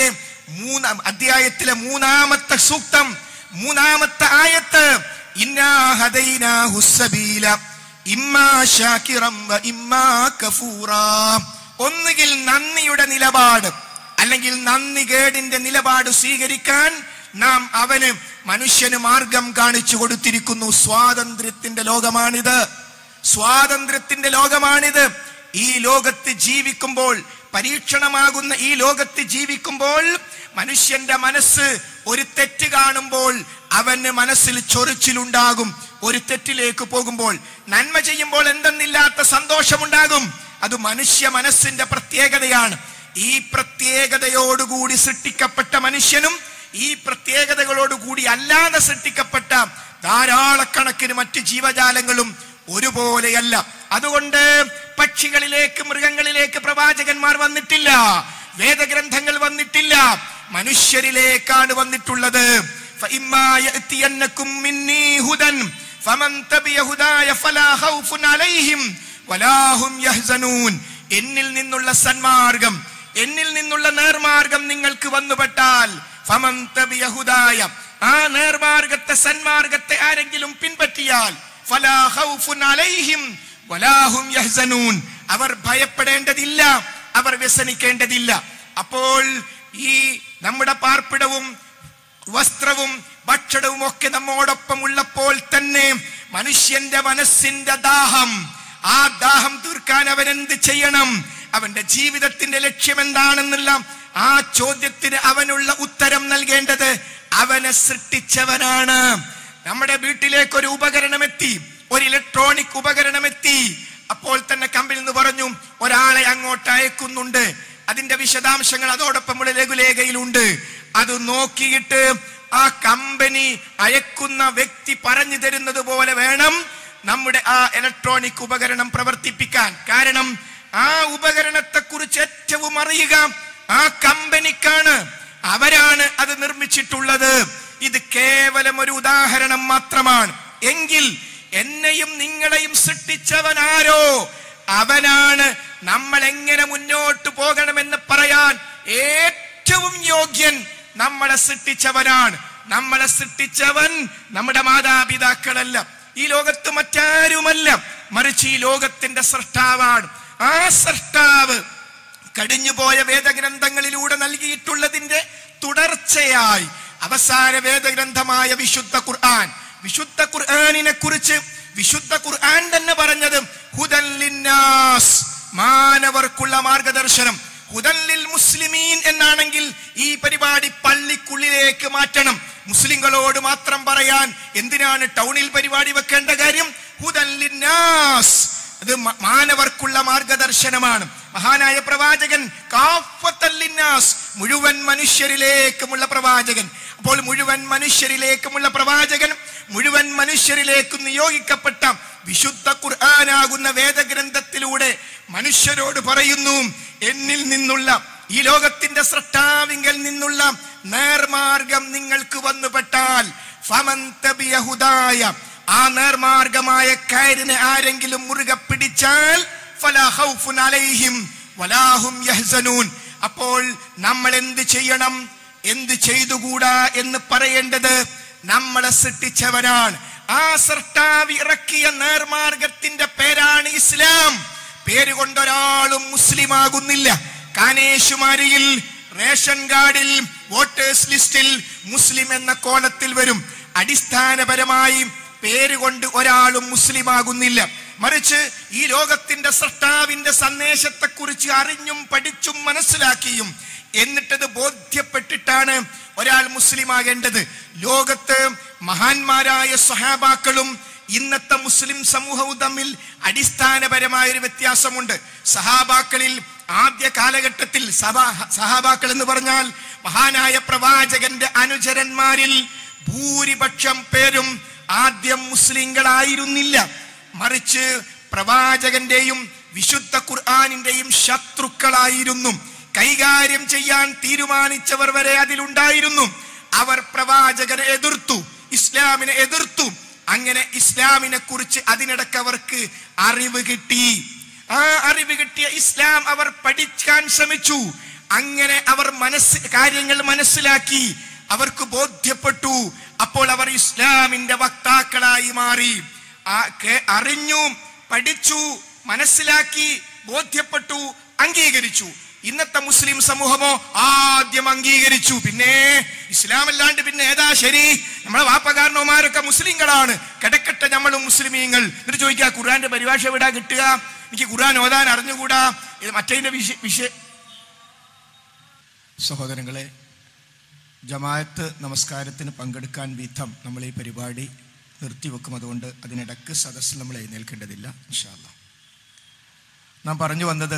മൂന്നാം അധ്യായത്തിലെ മൂന്നാമത്തെ സൂക്തം മൂന്നാമത്തെ ആയത്ത് ഇന്നാ ഹദൈനാഹു സബീല ഇമ്മാ ശാകിറം വ ഇമ്മാ കഫൂറാ ഒന്നുകിൽ നന്ദിയുടെ നിലപാട് അല്ലെങ്കിൽ നന്ദി കേടിന്റെ നിലപാട് സ്വീകരിക്കാൻ നാം അവന് മനുഷ്യന് മാർഗം കാണിച്ചു കൊടുത്തിരിക്കുന്നു സ്വാതന്ത്ര്യത്തിന്റെ ലോകമാണിത് സ്വാതന്ത്ര്യത്തിന്റെ ലോകമാണിത് ഈ ലോകത്ത് ജീവിക്കുമ്പോൾ പരീക്ഷണമാകുന്ന ഈ ലോകത്ത് ജീവിക്കുമ്പോൾ മനുഷ്യന്റെ മനസ്സ് ഒരു തെറ്റ് കാണുമ്പോൾ അവന് മനസ്സിൽ ചൊറിച്ചിലുണ്ടാകും ഒരു തെറ്റിലേക്ക് പോകുമ്പോൾ നന്മ ചെയ്യുമ്പോൾ എന്തെന്നില്ലാത്ത സന്തോഷമുണ്ടാകും അത് മനുഷ്യ മനസ്സിന്റെ പ്രത്യേകതയാണ് ഈ പ്രത്യേകതയോടുകൂടി സൃഷ്ടിക്കപ്പെട്ട മനുഷ്യനും ഈ പ്രത്യേകതകളോടുകൂടി അല്ലാതെ സൃഷ്ടിക്കപ്പെട്ട ധാരാളക്കണക്കിന് മറ്റ് ജീവജാലങ്ങളും ഒരുപോലെയല്ല അതുകൊണ്ട് പക്ഷികളിലേക്ക് മൃഗങ്ങളിലേക്ക് പ്രവാചകന്മാർ വന്നിട്ടില്ല വേദഗ്രന്ഥങ്ങൾ വന്നിട്ടില്ല മനുഷ്യരിലേക്കാണ് വന്നിട്ടുള്ളത് فإما يأتينكم مني هدى فمن تبع هداي فلا خوف عليهم ولا هم يحزنون എന്നിൽ നിന്നുള്ള സന്മാർഗം എന്നിൽ നിന്നുള്ള നേർമാർഗം നിങ്ങൾക്ക് വന്നുപെട്ടാൽ ഫമൻ തബിയ ഹുദായ ആ നേർമാർഗത്തെ സന്മാർഗത്തെ ആരെങ്കിലും പിൻപറ്റിയാൽ ഫലാ ഖൗഫുൻ അലൈഹിം വലാ ഹും യഹ്സനൂൻ അവർ ഭയപ്പെടേണ്ടതില്ല അവർ വ്യസനിക്കേണ്ടതില്ല അപ്പോൾ ഈ നമ്മുടെ പാർപ്പിടവും വസ്ത്രവും ഭക്ഷണവും ഒക്കെ നമ്മോടൊപ്പം ഉള്ളപ്പോൾ തന്നെ മനുഷ്യന്റെ മനസ്സിന്റെ ദാഹം ആ ദാഹം തീർക്കാൻ അവൻ എന്ത് ചെയ്യണം അവന്റെ ജീവിതത്തിന്റെ ലക്ഷ്യം എന്താണെന്നുള്ള ആ ചോദ്യത്തിന് അവനുള്ള ഉത്തരം നൽകേണ്ടത് അവനെ സൃഷ്ടിച്ചവനാണ് നമ്മുടെ വീട്ടിലേക്ക് ഒരു ഉപകരണം എത്തി ഒരു ഇലക്ട്രോണിക് ഉപകരണം എത്തി അപ്പോൾ തന്നെ കമ്പനി നിന്ന് പറഞ്ഞു ഒരാളെ അങ്ങോട്ട് അയക്കുന്നുണ്ട് അതിന്റെ വിശദാംശങ്ങൾ അതോടൊപ്പം ലഘുലേഖയിലുണ്ട് അത് നോക്കിയിട്ട് ആ കമ്പനി അയക്കുന്ന വ്യക്തി പറഞ്ഞു തരുന്നത് പോലെ വേണം നമ്മുടെ ആ ഇലക്ട്രോണിക് ഉപകരണം പ്രവർത്തിപ്പിക്കാൻ കാരണം ആ ഉപകരണത്തെ കുറിച്ച് ഏറ്റവും അറിയുക ആ കമ്പനിക്കാണ് അവരാണ് അത് നിർമ്മിച്ചിട്ടുള്ളത് ഇത് കേവലം ഒരു ഉദാഹരണം മാത്രമാണ് എങ്കിൽ എന്നെയും നിങ്ങളെയും സൃഷ്ടിച്ചവൻ ആരോ അവനാണ് നമ്മൾ എങ്ങനെ മുന്നോട്ട് പോകണമെന്ന് പറയാൻ ഏറ്റവും യോഗ്യൻ നമ്മളെ സൃഷ്ടിച്ചവനാണ് നമ്മളെ സൃഷ്ടിച്ചവൻ നമ്മുടെ മാതാപിതാക്കളല്ല ഈ ലോകത്ത് മറ്റാരുമല്ല മറിച്ച് ഈ ലോകത്തിന്റെ സൃഷ്ടാവാണ് ആ സൃഷ്ടാവ് കഴിഞ്ഞുപോയ വേദഗ്രന്ഥങ്ങളിലൂടെ നൽകിയിട്ടുള്ളതിന്റെ തുടർച്ചയായി അവസാന വേദഗ്രന്ഥമായ വിശുദ്ധ ഖുർആൻ വിശുദ്ധ ഖുർആനിനെ കുറിച്ച് വിശുദ്ധ ഖുർആൻ തന്നെ പറഞ്ഞത് ഹുദൻ ലിന്നാസ് മാനവർക്കുള്ള മാർഗദർശനം ഹുദല്ലിൽ മുസ്ലിമീൻ എന്നാണെങ്കിൽ ഈ പരിപാടി പള്ളിക്കുള്ളിലേക്ക് മാറ്റണം മുസ്ലിങ്ങളോട് മാത്രം പറയാൻ എന്തിനാണ് ടൗണിൽ പരിപാടി വെക്കേണ്ട കാര്യം ഹുദല്ലിന്നാസ് അത് മ- മാനവർക്കുള്ള മാർഗദർശനമാണ് മഹാനായ പ്രവാചകൻ കാഫത്തല്ലിന്നാസ് മുഴുവൻ മനുഷ്യരിലേക്കുമുള്ള പ്രവാചകൻ അപ്പോൾ മുഴുവൻ മനുഷ്യരിലേക്കുമുള്ള പ്രവാചകൻ മുഴുവൻ മനുഷ്യരിലേക്കും നിയോഗിക്കപ്പെട്ട വിശുദ്ധ ഖുർആനാകുന്ന വേദഗ്രന്ഥത്തിലൂടെ മനുഷ്യരോട് പറയുന്നു എന്നിൽ നിന്നുള്ള ഈ ലോകത്തിന്റെ സൃഷ്ടാവിങ്കൽ നിന്നുള്ള നേർമാർഗം നിങ്ങൾക്ക് വന്നുപെട്ടാൽ ഫമൻ തബിയ ഹുദായ ആ നേർമാർഗമായ കയറിനെ ആരെങ്കിലും മുറുകെ പിടിച്ചാൽ ഫലാ ഖൗഫുൻ അലൈഹിം വലാ ഹും യഹ്സനൂൻ അപ്പോൾ നമ്മൾ എന്ത് ചെയ്യണം എന്ത് ചെയ്തുകൂടാ എന്ന് പറയേണ്ടത് നമ്മളെ സൃഷ്ടിച്ചവനാണ് ആ സൃഷ്ടാവ് ഇറക്കിയ നേർമാർഗത്തിന്റെ പേരാണ് ഇസ്ലാം പേര് കൊണ്ടൊരാളും മുസ്ലിം ആകുന്നില്ല കാനേശുമാരിയിൽ റേഷൻ കാർഡിൽ വോട്ടേഴ്സ് ലിസ്റ്റിൽ മുസ്ലിം എന്ന കോലത്തിൽ വരും അടിസ്ഥാനപരമായി പേര് കൊണ്ട് ഒരാളും മുസ്ലിം ആകുന്നില്ല മറിച്ച് ഈ ലോകത്തിന്റെ സൃഷ്ടാവിന്റെ സന്ദേശത്തെ കുറിച്ച് അറിഞ്ഞും പഠിച്ചും മനസ്സിലാക്കിയും എന്നിട്ടത് ബോധ്യപ്പെട്ടിട്ടാണ് ഒരാൾ മുസ്ലിം ആകേണ്ടത് ലോകത്ത് മഹാന്മാരായ സഹാബാക്കളും ഇന്നത്തെ മുസ്ലിം സമൂഹവും തമ്മിൽ അടിസ്ഥാനപരമായ ഒരു വ്യത്യാസമുണ്ട് സഹാബാക്കളിൽ ആദ്യ കാലഘട്ടത്തിൽ സഭാ സഹാബാക്കൾ എന്ന് പറഞ്ഞാൽ മഹാനായ പ്രവാചകന്റെ അനുചരന്മാരിൽ ഭൂരിപക്ഷം പേരും ആദ്യം മുസ്ലിങ്ങളായിരുന്നില്ല മറിച്ച് പ്രവാചകന്റെയും വിശുദ്ധ ഖുർആാനിന്റെയും ശത്രുക്കളായിരുന്നു കൈകാര്യം ചെയ്യാൻ തീരുമാനിച്ചവർ വരെ അതിലുണ്ടായിരുന്നു അവർ പ്രവാചകനെ എതിർത്തു ഇസ്ലാമിനെ എതിർത്തു അങ്ങനെ ഇസ്ലാമിനെ കുറിച്ച് അതിനിടക്ക് അവർക്ക് അറിവ് കിട്ടി ആ അറിവ് കിട്ടിയ ഇസ്ലാം അവർ പഠിക്കാൻ ശ്രമിച്ചു അങ്ങനെ അവർ മനസ്സ് കാര്യങ്ങൾ മനസ്സിലാക്കി അവർക്ക് ബോധ്യപ്പെട്ടു അപ്പോൾ അവർ ഇസ്ലാമിന്റെ വക്താക്കളായി മാറി ആ കേ- അറിഞ്ഞു പഠിച്ചു മനസ്സിലാക്കി ബോധ്യപ്പെട്ടു അംഗീകരിച്ചു ഇന്നത്തെ മുസ്ലിം സമൂഹമോ ആദ്യം അംഗീകരിച്ചു പിന്നെ ഇസ്ലാം അല്ലാണ്ട് പിന്നെ ഏതാ ശരി നമ്മളെ വാപ്പകാരണവന്മാരൊക്കെ മുസ്ലിങ്ങളാണ് കിടക്കട്ടെ നമ്മളും മുസ്ലിമീങ്ങൾ എന്നിട്ട് ചോദിക്കുക ഖുർആന്റെ പരിഭാഷ എവിടാ കിട്ടുക എനിക്ക് ഖുർആൻ ഓതാൻ അറിഞ്ഞുകൂടാ ഇത് മറ്റതിന്റെ വിഷയ വിഷയ സഹോദരങ്ങളെ ജമാഅത്ത് നമസ്കാരത്തിന് പങ്കെടുക്കാൻ വിധം നമ്മൾ ഈ പരിപാടി നിർത്തിവെക്കും അതുകൊണ്ട് അതിനിടക്ക് സദസ്സിൽ നമ്മൾ എഴുന്നേൽക്കേണ്ടതില്ല ഇൻഷാല്ല നാം പറഞ്ഞു വന്നത്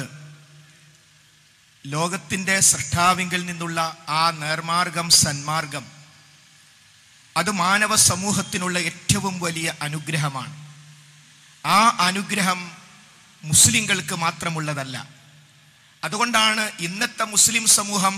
ലോകത്തിൻ്റെ സൃഷ്ടാവിങ്കിൽ നിന്നുള്ള ആ നേർമാർഗം സന്മാർഗം അത് മാനവ സമൂഹത്തിനുള്ള ഏറ്റവും വലിയ അനുഗ്രഹമാണ് ആ അനുഗ്രഹം മുസ്ലിങ്ങൾക്ക് മാത്രമുള്ളതല്ല അതുകൊണ്ടാണ് ഇന്നത്തെ മുസ്ലിം സമൂഹം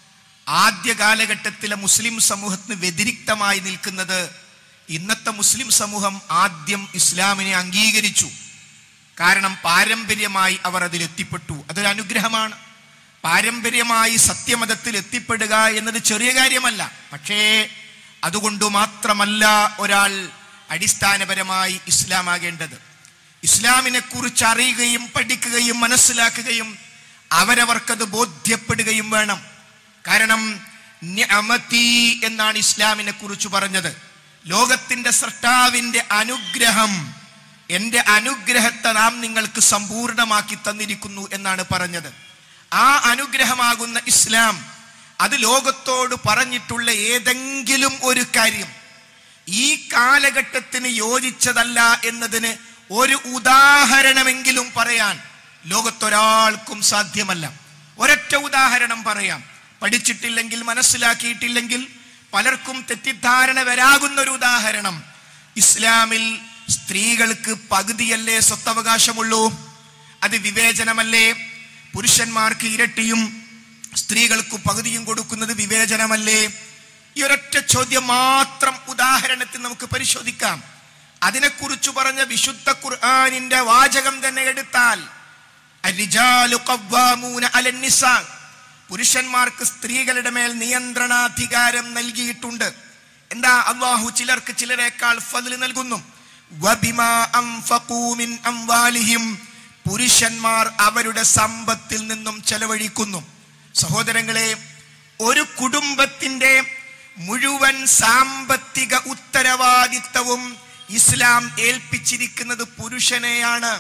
ആദ്യ കാലഘട്ടത്തിലെ മുസ്ലിം സമൂഹത്തിന് വ്യതിരിക്തമായി നിൽക്കുന്നത് ഇന്നത്തെ മുസ്ലിം സമൂഹം ആദ്യം ഇസ്ലാമിനെ അംഗീകരിച്ചു കാരണം പാരമ്പര്യമായി അവർ അതിൽ എത്തിപ്പെട്ടു അതൊരു അനുഗ്രഹമാണ് പാരമ്പര്യമായി സത്യമതത്തിൽ എത്തിപ്പെടുക എന്നത് ചെറിയ കാര്യമല്ല പക്ഷേ അതുകൊണ്ട് മാത്രമല്ല ഒരാൾ അടിസ്ഥാനപരമായി ഇസ്ലാമാകേണ്ടത് ഇസ്ലാമിനെ കുറിച്ച് അറിയുകയും പഠിക്കുകയും മനസ്സിലാക്കുകയും അവരവർക്കത് ബോധ്യപ്പെടുകയും വേണം കാരണം നിഅമതി എന്നാണ് ഇസ്ലാമിനെ കുറിച്ച് പറഞ്ഞത് ലോകത്തിന്റെ സൃഷ്ടാവിന്റെ അനുഗ്രഹം എന്റെ അനുഗ്രഹത്തെ നാം നിങ്ങൾക്ക് സമ്പൂർണമാക്കി തന്നിരിക്കുന്നു എന്നാണ് പറഞ്ഞത് ആ അനുഗ്രഹമാകുന്ന ഇസ്ലാം അത് ലോകത്തോട് പറഞ്ഞിട്ടുള്ള ഏതെങ്കിലും ഒരു കാര്യം ഈ കാലഘട്ടത്തിന് യോജിച്ചതല്ല എന്നതിന് ഒരു ഉദാഹരണമെങ്കിലും പറയാൻ ലോകത്തൊരാൾക്കും സാധ്യമല്ല ഒരൊറ്റ ഉദാഹരണം പറയാം പഠിച്ചിട്ടില്ലെങ്കിൽ മനസ്സിലാക്കിയിട്ടില്ലെങ്കിൽ പലർക്കും തെറ്റിദ്ധാരണ വരാകുന്ന ഒരു ഉദാഹരണം ഇസ്ലാമിൽ സ്ത്രീകൾക്ക് പകുതിയല്ലേ സ്വത്തവകാശമുള്ളൂ അത് വിവേചനമല്ലേ പുരുഷന്മാർക്ക് ഇരട്ടിയും സ്ത്രീകൾക്ക് പകുതിയും കൊടുക്കുന്നത് വിവേചനമല്ലേ ഈ ഒരൊറ്റ ചോദ്യം മാത്രം ഉദാഹരണത്തിൽ നമുക്ക് പരിശോധിക്കാം അതിനെക്കുറിച്ച് പറഞ്ഞ വിശുദ്ധ ഖുർആനിന്റെ വാചകം തന്നെ എടുത്താൽ അരിജാലു ഖവ്വാമൂന അലൻ നിസാ. പുരുഷന്മാർക്ക് സ്ത്രീകളുടെ മേൽ നിയന്ത്രണാധികാരം നൽകിയിട്ടുണ്ട് എന്താ അള്ളാഹു ചിലർക്ക് ചിലരെക്കാൾ ഫضل നൽകുന്നു വബിമാ അൻഫഖൂ മിൻ അംവാലിഹിം പുരുഷന്മാർ അവരുടെ സമ്പത്തിൽ നിന്നും ചെലവഴിക്കുന്നു സഹോദരങ്ങളെ ഒരു കുടുംബത്തിന്റെ മുഴുവൻ സാമ്പത്തിക ഉത്തരവാദിത്തവും ഇസ്ലാം ഏൽപ്പിച്ചിരിക്കുന്നത് പുരുഷനെയാണ്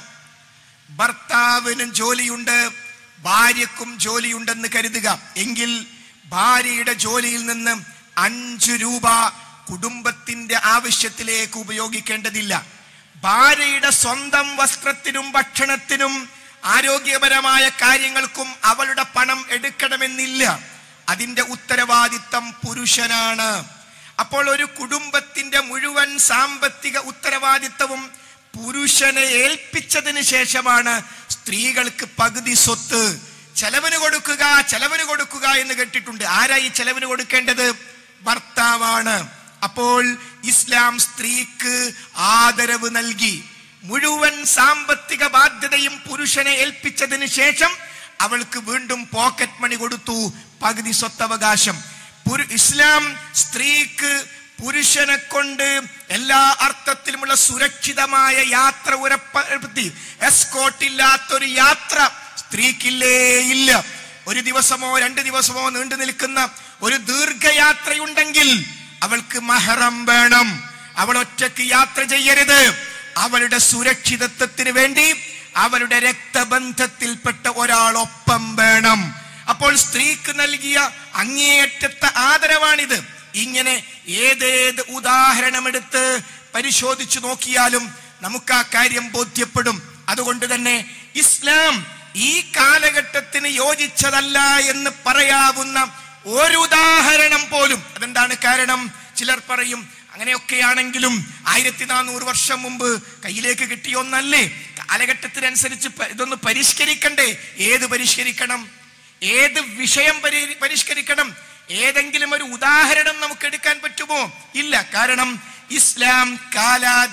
ഭർത്താവിനും ജോലിയുണ്ട് ഭാര്യക്കും ജോലിയുണ്ടെന്ന് കരുതുക എങ്കിൽ ഭാര്യയുടെ ജോലിയിൽ നിന്ന് അഞ്ചു രൂപ കുടുംബത്തിന്റെ ആവശ്യത്തിലേക്ക് ഉപയോഗിക്കേണ്ടതില്ല ഭാര്യയുടെ സ്വന്തം വസ്ത്രത്തിനും ഭക്ഷണത്തിനും ആരോഗ്യപരമായ കാര്യങ്ങൾക്കും അവളുടെ പണം എടുക്കണമെന്നില്ല അതിന്റെ ഉത്തരവാദിത്തം പുരുഷനാണ് അപ്പോൾ ഒരു കുടുംബത്തിന്റെ മുഴുവൻ സാമ്പത്തിക ഉത്തരവാദിത്തവും പുരുഷനെ ഏൽപ്പിച്ചതിന് ശേഷമാണ് സ്ത്രീകൾക്ക് പകുതി സ്വത്ത് ചെലവിന് കൊടുക്കുക ചെലവിന് കൊടുക്കുക എന്ന് കേട്ടിട്ടുണ്ട് ആരാ ഈ ചെലവിന് കൊടുക്കേണ്ടത് ഭർത്താവാണ് അപ്പോൾ ഇസ്ലാം സ്ത്രീക്ക് ആദരവ് നൽകി മുഴുവൻ സാമ്പത്തിക ബാധ്യതയും പുരുഷനെ ഏൽപ്പിച്ചതിന് ശേഷം അവൾക്ക് വീണ്ടും പോക്കറ്റ് മണി കൊടുത്തു പകുതി സ്വത്തവകാശം പുരു- ഇസ്ലാം സ്ത്രീക്ക് പുരുഷനെ കൊണ്ട് എല്ലാ അർത്ഥത്തിലുമുള്ള സുരക്ഷിതമായ യാത്ര ഉറപ്പെടുത്തി എസ്കോട്ട് ഇല്ലാത്തൊരു യാത്ര സ്ത്രീക്കില്ലേ ഇല്ല ഒരു ദിവസമോ രണ്ട് ദിവസമോ നീണ്ടു നിൽക്കുന്ന ഒരു ദീർഘയാത്രയുണ്ടെങ്കിൽ അവൾക്ക് മഹറം വേണം അവൾ ഒറ്റയ്ക്ക് യാത്ര ചെയ്യരുത് അവളുടെ സുരക്ഷിതത്വത്തിന് വേണ്ടി അവളുടെ രക്തബന്ധത്തിൽപ്പെട്ട ഒരാളൊപ്പം വേണം അപ്പോൾ സ്ത്രീക്ക് നൽകിയ അങ്ങേയറ്റത്തെ ആദരവാണിത് ഇങ്ങനെ ഏതേത് ഉദാഹരണമെടുത്ത് പരിശോധിച്ചു നോക്കിയാലും നമുക്ക് ആ കാര്യം ബോധ്യപ്പെടും അതുകൊണ്ട് തന്നെ ഇസ്ലാം ഈ കാലഘട്ടത്തിന് യോജിച്ചതല്ല എന്ന് പറയാവുന്ന ഒരു ഉദാഹരണം പോലും അതെന്താണ് കാരണം ചിലർ പറയും അങ്ങനെയൊക്കെയാണെങ്കിലും ആയിരത്തി നാനൂറ് വർഷം മുമ്പ് കയ്യിലേക്ക് കിട്ടിയ ഒന്നല്ലേ കാലഘട്ടത്തിനനുസരിച്ച് പ- ഇതൊന്ന് പരിഷ്കരിക്കണ്ടേ ഏത് പരിഷ്കരിക്കണം ഏത് വിഷയം പരി- പരിഷ്കരിക്കണം ഏതെങ്കിലും ഒരു ഉദാഹരണം നമുക്ക് എടുക്കാൻ പറ്റുമോ ഇല്ല കാരണം ഇസ്ലാം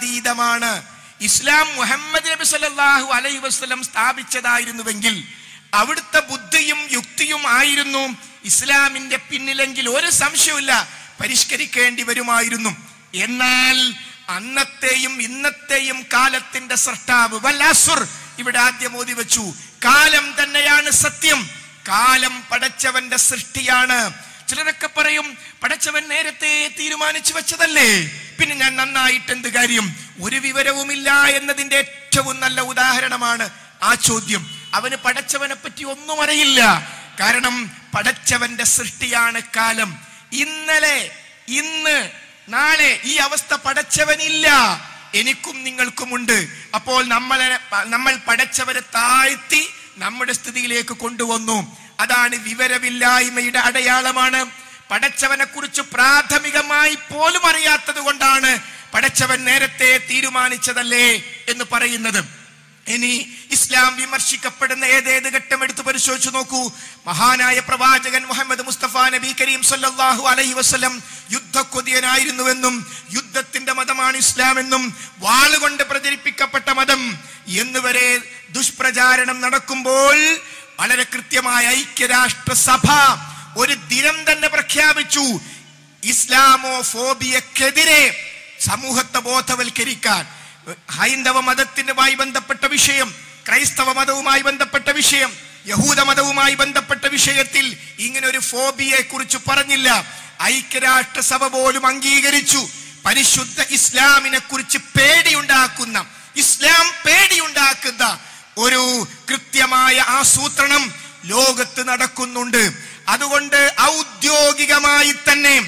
കാലാതീതമാണ് ഇസ്ലാം മുഹമ്മദ് നബി സല്ലല്ലാഹു അലൈഹി വസല്ലം സ്ഥാപിച്ചതായിരുന്നുവെങ്കിൽ അവിടുത്തെ ബുദ്ധിയും യുക്തിയും ആയിരുന്നു ഇസ്ലാമിന്റെ പിന്നിലെങ്കിൽ ഒരു സംശയമില്ല പരിഷ്കരിക്കേണ്ടി വരുമായിരുന്നു എന്നാൽ അന്നത്തെയും ഇന്നത്തെയും കാലത്തിന്റെ സൃഷ്ടാവ് വല്ലാസുർ ഇവിടെ ആദ്യം ഓതി വെച്ചു കാലം തന്നെയാണ് സത്യം കാലം പടച്ചവന്റെ സൃഷ്ടിയാണ് ചിലരൊക്കെ പറയും പടച്ചവൻ നേരത്തെ തീരുമാനിച്ചു വെച്ചതല്ലേ പിന്നെ ഞാൻ നന്നായിട്ട് എന്ത് കാര്യം ഒരു വിവരവുമില്ല എന്നതിന്റെ ഏറ്റവും നല്ല ഉദാഹരണമാണ് ആ ചോദ്യം അവന് പടച്ചവനെ പറ്റി ഒന്നും അറിയില്ല കാരണം പടച്ചവന്റെ സൃഷ്ടിയാണ് കാലം ഇന്നലെ ഇന്ന് നാളെ ഈ അവസ്ഥ പടച്ചവനില്ല എനിക്കും നിങ്ങൾക്കുമുണ്ട് അപ്പോൾ നമ്മളെ നമ്മൾ പടച്ചവരെ താഴ്ത്തി നമ്മുടെ സ്ഥിതിയിലേക്ക് കൊണ്ടുവന്നു അതാണ് വിവരമില്ലായ്മയുടെ അടയാളമാണ് പടച്ചവനെ കുറിച്ച് പ്രാഥമികമായി പോലും അറിയാത്തത് കൊണ്ടാണ് പടച്ചവൻ നേരത്തെ തീരുമാനിച്ചതല്ലേ എന്ന് പറയുന്നത് ഇനി ഇസ്ലാം വിമർശിക്കപ്പെടുന്ന ഏതേത് ഘട്ടം എടുത്ത് പരിശോധിച്ചു നോക്കൂ മഹാനായ പ്രവാചകൻ മുഹമ്മദ് മുസ്തഫ നബി കരീം സല്ലല്ലാഹു അലൈഹി വസല്ലം യുദ്ധക്കൊതിയനായിരുന്നുവെന്നും യുദ്ധത്തിന്റെ മതമാണ് ഇസ്ലാം എന്നും വാളുകൊണ്ട് പ്രചരിപ്പിക്കപ്പെട്ട മതം എന്നുവരെ ദുഷ്പ്രചാരണം നടക്കുമ്പോൾ വളരെ കൃത്യമായ ഐക്യരാഷ്ട്ര സഭ ഒരു ദിനം തന്നെ പ്രഖ്യാപിച്ചു ഇസ്ലാമോ ഫോബിയക്കെതിരെ സമൂഹത്തെ ബോധവൽക്കരിക്കാൻ ഹൈന്ദവ മതത്തിനുമായി ബന്ധപ്പെട്ട വിഷയം ക്രൈസ്തവ മതവുമായി ബന്ധപ്പെട്ട വിഷയം യഹൂദ മതവുമായി ബന്ധപ്പെട്ട വിഷയത്തിൽ ഇങ്ങനെ ഒരു ഫോബിയെ കുറിച്ച് പറഞ്ഞില്ല ഐക്യരാഷ്ട്രസഭ പോലും അംഗീകരിച്ചു പരിശുദ്ധ ഇസ്ലാമിനെ കുറിച്ച് പേടിയുണ്ടാക്കുന്ന ഇസ്ലാം പേടിയുണ്ടാക്കുന്ന ഒരു കൃത്യമായ ആസൂത്രണം ലോകത്ത് നടക്കുന്നുണ്ട് അതുകൊണ്ട് ഔദ്യോഗികമായി തന്നെ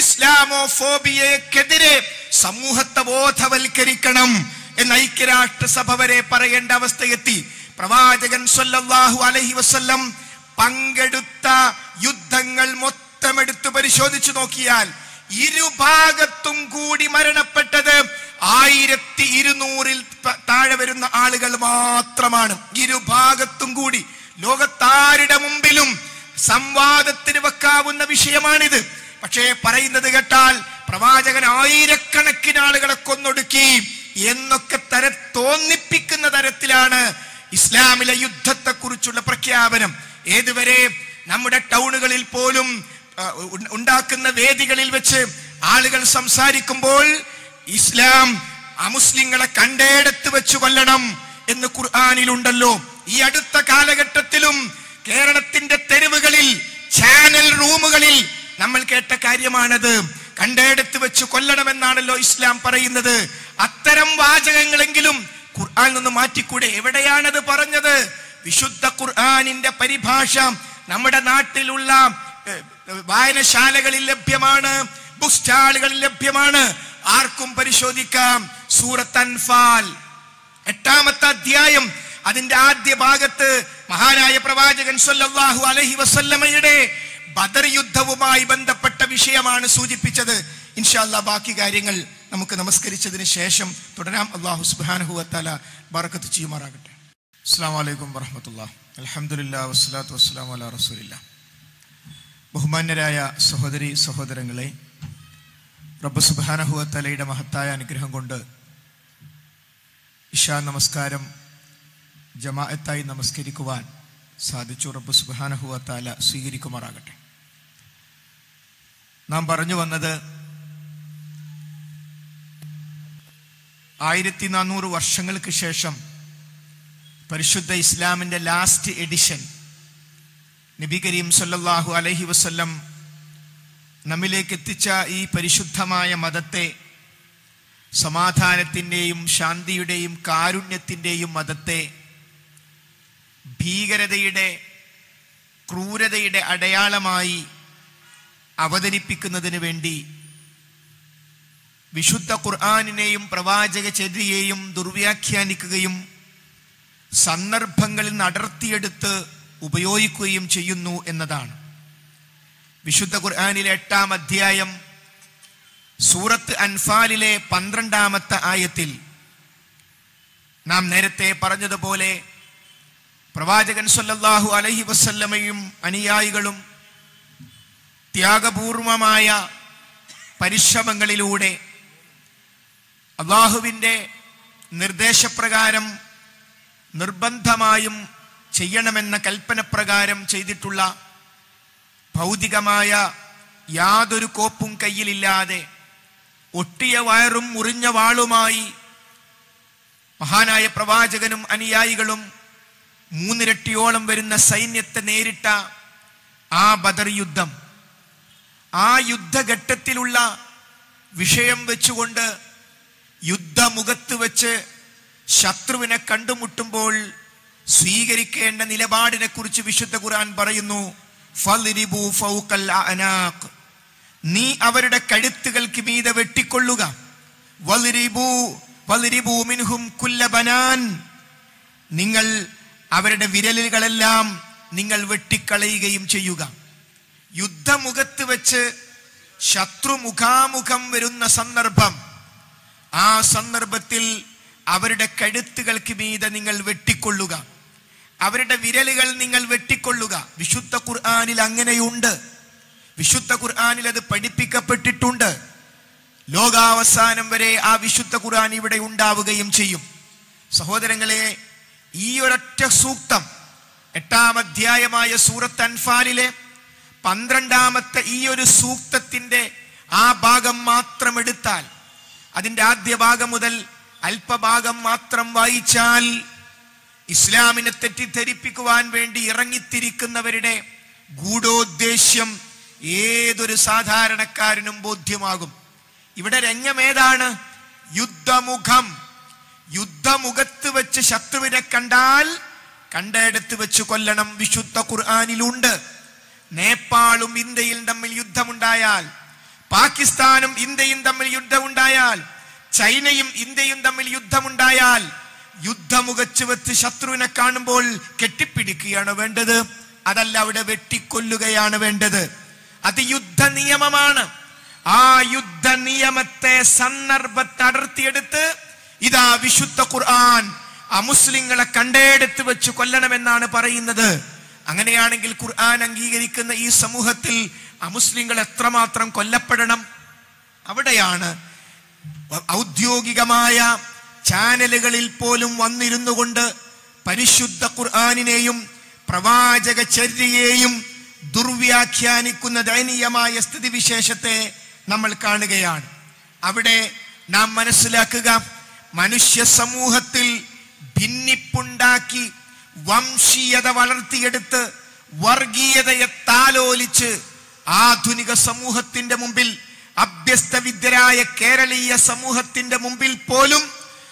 ഇസ്ലാമോഫോബിയക്കെതിരെ സമൂഹത്തെ ബോധവൽക്കരിക്കണം എന്ന് ഐക്യരാഷ്ട്രസഭ വരെ പറയേണ്ട അവസ്ഥയെത്തി പ്രവാചകൻ സല്ലല്ലാഹു അലൈഹി വസല്ലം പങ്കെടുത്ത യുദ്ധങ്ങൾ മൊത്തം എടുത്തു പരിശോധിച്ചു നോക്കിയാൽ ഇരുഭാഗത്തും കൂടി മരണപ്പെട്ടത് ആയിരത്തി ഇരുന്നൂറിൽ പ- താഴെ വരുന്ന ആളുകൾ മാത്രമാണ് ഇരുഭാഗത്തും കൂടി ലോകത്താരുടെ മുമ്പിലും സംവാദത്തിന് വെക്കാവുന്ന വിഷയമാണിത് പക്ഷേ പറയുന്നത് കേട്ടാൽ പ്രവാചകൻ ആയിരക്കണക്കിന് ആളുകളെ കൊന്നൊടുക്കി എന്നൊക്കെ തര തോന്നിപ്പിക്കുന്ന തരത്തിലാണ് ഇസ്ലാമിലെ യുദ്ധത്തെ കുറിച്ചുള്ള പ്രഖ്യാപനം ഏതുവരെ നമ്മുടെ ടൗണുകളിൽ പോലും ആ, ഉ- ഉണ്ടാക്കുന്ന വേദികളിൽ വെച്ച് ആളുകൾ സംസാരിക്കുമ്പോൾ ഇസ്ലാം അമുസ്ലിങ്ങളെ കണ്ടേടത്ത് വെച്ച് കൊല്ലണം എന്ന് ഖുർആാനിലുണ്ടല്ലോ ഈ അടുത്ത കാലഘട്ടത്തിലും കേരളത്തിന്റെ തെരുവുകളിൽ ചാനൽ റൂമുകളിൽ നമ്മൾ കേട്ട കാര്യമാണത് കണ്ടേടത്ത് വെച്ച് കൊല്ലണമെന്നാണല്ലോ ഇസ്ലാം പറയുന്നത് അത്തരം വാചകങ്ങളെങ്കിലും ഖുർആൻ നിന്ന് മാറ്റിക്കൂടെ എവിടെയാണത് പറഞ്ഞത് വിശുദ്ധ ഖുർആനിന്റെ പരിഭാഷ നമ്മുടെ നാട്ടിലുള്ള ഏഹ്, വായനശാലകളിൽ ലഭ്യമാണ് ബുക്ക് സ്റ്റാളുകളിൽ ലഭ്യമാണ് ആർക്കും പരിശോധിക്കാം സൂറത്ത് അൻഫാൽ എട്ടാമത്തെ അധ്യായം അതിന്റെ ആദ്യ ഭാഗത്ത് മഹാനായ പ്രവാചകൻ സല്ലല്ലാഹു അലൈഹി വസല്ലമയുടെ ബദർ യുദ്ധവുമായി ബന്ധപ്പെട്ട വിഷയമാണ് സൂചിപ്പിച്ചത് ഇൻഷാല്ല ബാക്കി കാര്യങ്ങൾ നമുക്ക് നമസ്കരിച്ചതിന് ശേഷം തുടരാം അള്ളാഹു സുബ്ഹാനഹു വതആല ബറക്കത്ത് ചെയ്യുമാറാകട്ടെ അസ്സാം വലൈക്കും വറഹമത്തുള്ള അലഹമുല്ലാ വസ്സലാത്തു വസ്സലാം അല റസൂലില്ല ബഹുമാന്യരായ സഹോദരി സഹോദരങ്ങളെ റബ്ബ് സുബ്ഹാനഹു വതആലയുടെ മഹത്തായ അനുഗ്രഹം കൊണ്ട് ഇഷാ നമസ്കാരം ജമാഅത്തായി നമസ്കരിക്കുവാൻ സാധിച്ചു റബ്ബ് സുബ്ഹാനഹു വതആല സ്വീകരിക്കുമാറാകട്ടെ നാം പറഞ്ഞു വന്നത് ആയിരത്തി നാനൂറ് വർഷങ്ങൾക്ക് ശേഷം പരിശുദ്ധ ഇസ്ലാമിന്റെ ലാസ്റ്റ് എഡിഷൻ നബി കരീം സല്ലല്ലാഹു അലൈഹി വസല്ലം നമ്മിലേക്ക് എത്തിച്ച ഈ പരിശുദ്ധമായ മതത്തെ സമാധാനത്തിൻ്റെയും ശാന്തിയുടെയും കാരുണ്യത്തിൻ്റെയും മതത്തെ ഭീകരതയുടെ ക്രൂരതയുടെ അടയാളമായി അവതരിപ്പിക്കുന്നതിന് വേണ്ടി വിശുദ്ധ ഖുർആാനിനെയും പ്രവാചക ചര്യയെയും ദുർവ്യാഖ്യാനിക്കുകയും സന്ദർഭങ്ങളിൽ നടത്തിയെടുത്ത് ഉപയോഗിക്കുകയും ചെയ്യുന്നു എന്നതാണ് വിശുദ്ധ ഖുർആാനിലെ എട്ടാം അധ്യായം സൂറത്ത് അൻഫാലിലെ പന്ത്രണ്ടാമത്തെ ആയത്തിൽ നാം നേരത്തെ പറഞ്ഞതുപോലെ പ്രവാചകൻ സല്ലല്ലാഹു അലൈഹി വസല്ലമയും അനുയായികളും ത്യാഗപൂർവമായ പരിശ്രമങ്ങളിലൂടെ അള്ളാഹുവിൻ്റെ നിർദ്ദേശപ്രകാരം നിർബന്ധമായും ചെയ്യണമെന്ന കൽപ്പന പ്രകാരം ചെയ്തിട്ടുള്ള ഭൗതികമായ യാതൊരു കോപ്പും കയ്യിലില്ലാതെ ഒട്ടിയ വയറും മുറിഞ്ഞ വാളുമായി മഹാനായ പ്രവാചകനും അനുയായികളും മൂന്നിരട്ടിയോളം വരുന്ന സൈന്യത്തെ നേരിട്ട ആ ബദർ യുദ്ധം ആ യുദ്ധഘട്ടത്തിലുള്ള വിഷയം വെച്ചുകൊണ്ട് യുദ്ധമുഖത്ത് വെച്ച് ശത്രുവിനെ കണ്ടുമുട്ടുമ്പോൾ സ്വീകരിക്കേണ്ട നിലപാടിനെ കുറിച്ച് വിശുദ്ധ ഖുർആൻ പറയുന്നു ഫളിരിബു ഫൗഖൽ അനാഖ് നീ അവരുടെ കഴുത്തുകൾക്ക് മീതെ വെട്ടിക്കൊള്ളുക വലിരിബു വലിരിബു മിൻഹും കുല്ല ബനാൻ നിങ്ങൾ അവരുടെ വിരലുകളെല്ലാം നിങ്ങൾ വെട്ടിക്കളയുകയും ചെയ്യുക യുദ്ധമുഖത്ത് വെച്ച് ശത്രു മുഖാമുഖം വരുന്ന സന്ദർഭം ആ സന്ദർഭത്തിൽ അവരുടെ കഴുത്തുകൾക്ക് മീതെ നിങ്ങൾ വെട്ടിക്കൊള്ളുക അവരുടെ വിരലുകൾ നിങ്ങൾ വെട്ടിക്കൊള്ളുക വിശുദ്ധ ഖുർആനിൽ അങ്ങനെയുണ്ട് വിശുദ്ധ ഖുർആനിൽ അത് പഠിപ്പിക്കപ്പെട്ടിട്ടുണ്ട് ലോകാവസാനം വരെ ആ വിശുദ്ധ ഖുർആൻ ഇവിടെ ഉണ്ടാവുകയും ചെയ്യും സഹോദരങ്ങളെ ഈ ഒരൊറ്റ സൂക്തം എട്ടാം അധ്യായമായ സൂറത്ത് അൻഫാലിലെ പന്ത്രണ്ടാമത്തെ ഈ ഒരു സൂക്തത്തിന്റെ ആ ഭാഗം മാത്രം എടുത്താൽ അതിന്റെ ആദ്യ ഭാഗം മുതൽ അല്പഭാഗം മാത്രം വായിച്ചാൽ ഇസ്ലാമിനെ തെറ്റിദ്ധരിപ്പിക്കുവാൻ വേണ്ടി ഇറങ്ങിത്തിരിക്കുന്നവരുടെ ഗൂഢോദ്ദേശ്യം ഏതൊരു സാധാരണക്കാരനും ബോധ്യമാകും ഇവിടെ രംഗമേതാണ് യുദ്ധമുഖം യുദ്ധമുഖത്ത് വെച്ച് ശത്രുവിനെ കണ്ടാൽ കണ്ടയിടത്ത് വെച്ച് കൊല്ലണം വിശുദ്ധ ഖുർആാനിലുണ്ട് നേപ്പാളും ഇന്ത്യയും തമ്മിൽ യുദ്ധമുണ്ടായാൽ പാകിസ്ഥാനും ഇന്ത്യയും തമ്മിൽ യുദ്ധമുണ്ടായാൽ ചൈനയും ഇന്ത്യയും തമ്മിൽ യുദ്ധമുണ്ടായാൽ യുദ്ധമുഖച്ച് വെച്ച് ശത്രുവിനെ കാണുമ്പോൾ കെട്ടിപ്പിടിക്കുകയാണ് വേണ്ടത് അതല്ല അവിടെ വെട്ടിക്കൊല്ലുകയാണ് വേണ്ടത് അത് യുദ്ധ നിയമമാണ് ആ യുദ്ധ നിയമത്തെ സന്ദർഭത്തെ അടർത്തിയെടുത്ത് ഇതാ വിശുദ്ധ ഖുർആൻ അമുസ്ലിങ്ങളെ കണ്ടേടത്ത് വെച്ച് കൊല്ലണമെന്നാണ് പറയുന്നത് അങ്ങനെയാണെങ്കിൽ ഖുർആൻ അംഗീകരിക്കുന്ന ഈ സമൂഹത്തിൽ അമുസ്ലിങ്ങൾ എത്രമാത്രം കൊല്ലപ്പെടണം അവിടെയാണ് ഔദ്യോഗികമായ ചാനലുകളിൽ പോലും വന്നിരുന്നു കൊണ്ട് പരിശുദ്ധ ഖുർആാനിനെയും പ്രവാചക ചര്യയെയും ദുർവ്യാഖ്യാനിക്കുന്ന ദയനീയമായ സ്ഥിതിവിശേഷത്തെ നമ്മൾ കാണുകയാണ് അവിടെ നാം മനസ്സിലാക്കുക മനുഷ്യ സമൂഹത്തിൽ ഭിന്നിപ്പുണ്ടാക്കി വംശീയത വളർത്തിയെടുത്ത് വർഗീയതയെ താലോലിച്ച് ആധുനിക സമൂഹത്തിന്റെ മുമ്പിൽ അഭ്യസ്തവിദ്യരായ കേരളീയ സമൂഹത്തിന്റെ മുമ്പിൽ പോലും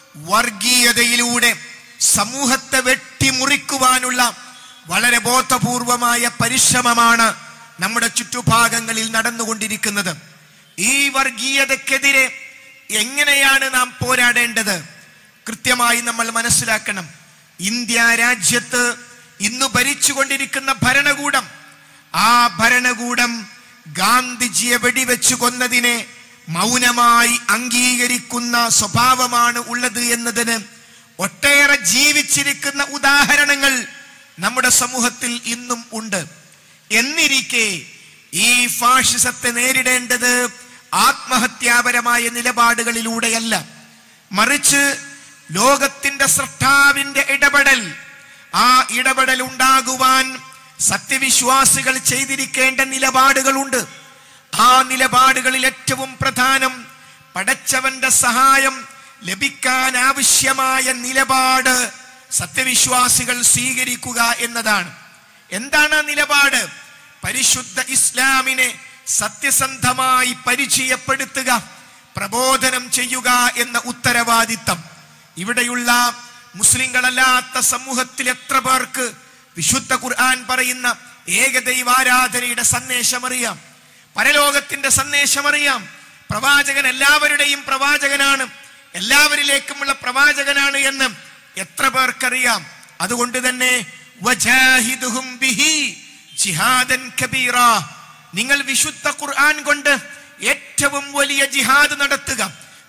വർഗീയതയിലൂടെ സമൂഹത്തെ വെട്ടിമുറിക്കുവാനുള്ള വളരെ ബോധപൂർവമായ പരിശ്രമമാണ് നമ്മുടെ ചുറ്റുഭാഗങ്ങളിൽ നടന്നുകൊണ്ടിരിക്കുന്നത് ഈ വർഗീയതക്കെതിരെ എങ്ങനെയാണ് നാം പോരാടേണ്ടത് കൃത്യമായി നമ്മൾ മനസ്സിലാക്കണം ഇന്ത്യ രാജ്യത്ത് ഇന്ന് ഭരിച്ചുകൊണ്ടിരിക്കുന്ന ഭരണകൂടം ആ ഭരണകൂടം ഗാന്ധിജിയെ വെടിവെച്ചു കൊന്നതിനെ മൗനമായി അംഗീകരിക്കുന്ന സ്വഭാവമാണ് ഉള്ളത് എന്നതിന് ഒട്ടേറെ ജീവിച്ചിരിക്കുന്ന ഉദാഹരണങ്ങൾ നമ്മുടെ സമൂഹത്തിൽ ഇന്നും ഉണ്ട് എന്നിരിക്കെ ഈ ഫാഷിസത്തെ നേരിടേണ്ടത് ആത്മഹത്യാപരമായ നിലപാടുകളിലൂടെയല്ല മറിച്ച് ലോകത്തിന്റെ സൃഷ്ടാവിന്റെ ഇടപെടൽ ആ ഇടപെടൽ ഉണ്ടാകുവാൻ സത്യവിശ്വാസികൾ ചെയ്തിരിക്കേണ്ട നിലപാടുകളുണ്ട് ആ നിലപാടുകളിൽ ഏറ്റവും പ്രധാനം പടച്ചവന്റെ സഹായം ലഭിക്കാൻ ആവശ്യമായ നിലപാട് സത്യവിശ്വാസികൾ സ്വീകരിക്കുക എന്നതാണ് എന്താണ് ആ നിലപാട് പരിശുദ്ധ ഇസ്ലാമിനെ സത്യസന്ധമായി പരിചയപ്പെടുത്തുക പ്രബോധനം ചെയ്യുക എന്ന ഉത്തരവാദിത്തം ഇവിടെയുള്ള മുസ്ലിങ്ങളല്ലാത്ത സമൂഹത്തിൽ എത്ര പേർക്ക് വിശുദ്ധ ഖുർആൻ പറയുന്ന ഏകദൈവാരാധനയുടെ സന്ദേശം അറിയാം പരലോകത്തിന്റെ സന്ദേശം അറിയാം പ്രവാചകൻ എല്ലാവരുടെയും പ്രവാചകനാണ് എല്ലാവരിലേക്കുമുള്ള പ്രവാചകനാണ് എന്ന് എത്ര പേർക്കറിയാം അതുകൊണ്ട് തന്നെ വജാഹിദുഹും ബിഹി ജിഹാദൻ കബീറ നിങ്ങൾ വിശുദ്ധ ഖുർആൻ കൊണ്ട് ഏറ്റവും വലിയ ജിഹാദ് നടത്തുക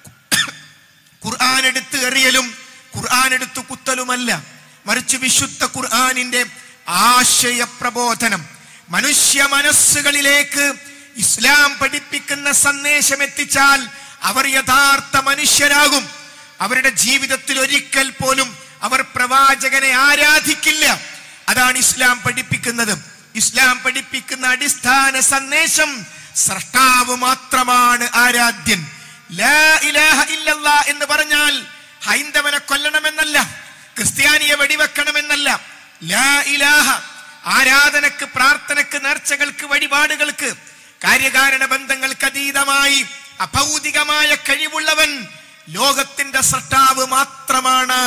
ഖുർആൻ എടുത്ത് എറിയലും ഖുർആൻ എടുത്ത് കുത്തലുമല്ല മറിച്ച് വിശുദ്ധ ഖുർആനിന്റെ ആശയ പ്രബോധനം മനുഷ്യ മനസ്സുകളിലേക്ക് ഇസ്ലാം പഠിപ്പിക്കുന്ന സന്ദേശം എത്തിച്ചാൽ അവർ യഥാർത്ഥ മനുഷ്യരാകും അവരുടെ ജീവിതത്തിൽ ഒരിക്കൽ പോലും അവർ പ്രവാചകനെ ആരാധിക്കില്ല അതാണ് ഇസ്ലാം പഠിപ്പിക്കുന്നത് ഇസ്ലാം പഠിപ്പിക്കുന്ന അടിസ്ഥാന സന്ദേശം സ്രഷ്ടാവ് മാത്രമാണ് ആരാധ്യൻ ലാ ഇലാഹ ഇല്ലല്ലാ എന്ന് പറഞ്ഞാൽ ഹൈന്ദവനെ കൊല്ലണമെന്നല്ല ക്രിസ്ത്യാനിയെ വെടിവെക്കണമെന്നല്ല ലാ ഇലാഹ ആരാധനക്ക് പ്രാർത്ഥനക്ക് നേർച്ചകൾക്ക് വഴിപാടുകൾക്ക് കാര്യകാരണ ബന്ധങ്ങൾക്ക് അതീതമായി അഭൗതികമായ കഴിവുള്ളവൻ ലോകത്തിന്റെ സൃഷ്ടാവ് മാത്രമാണ്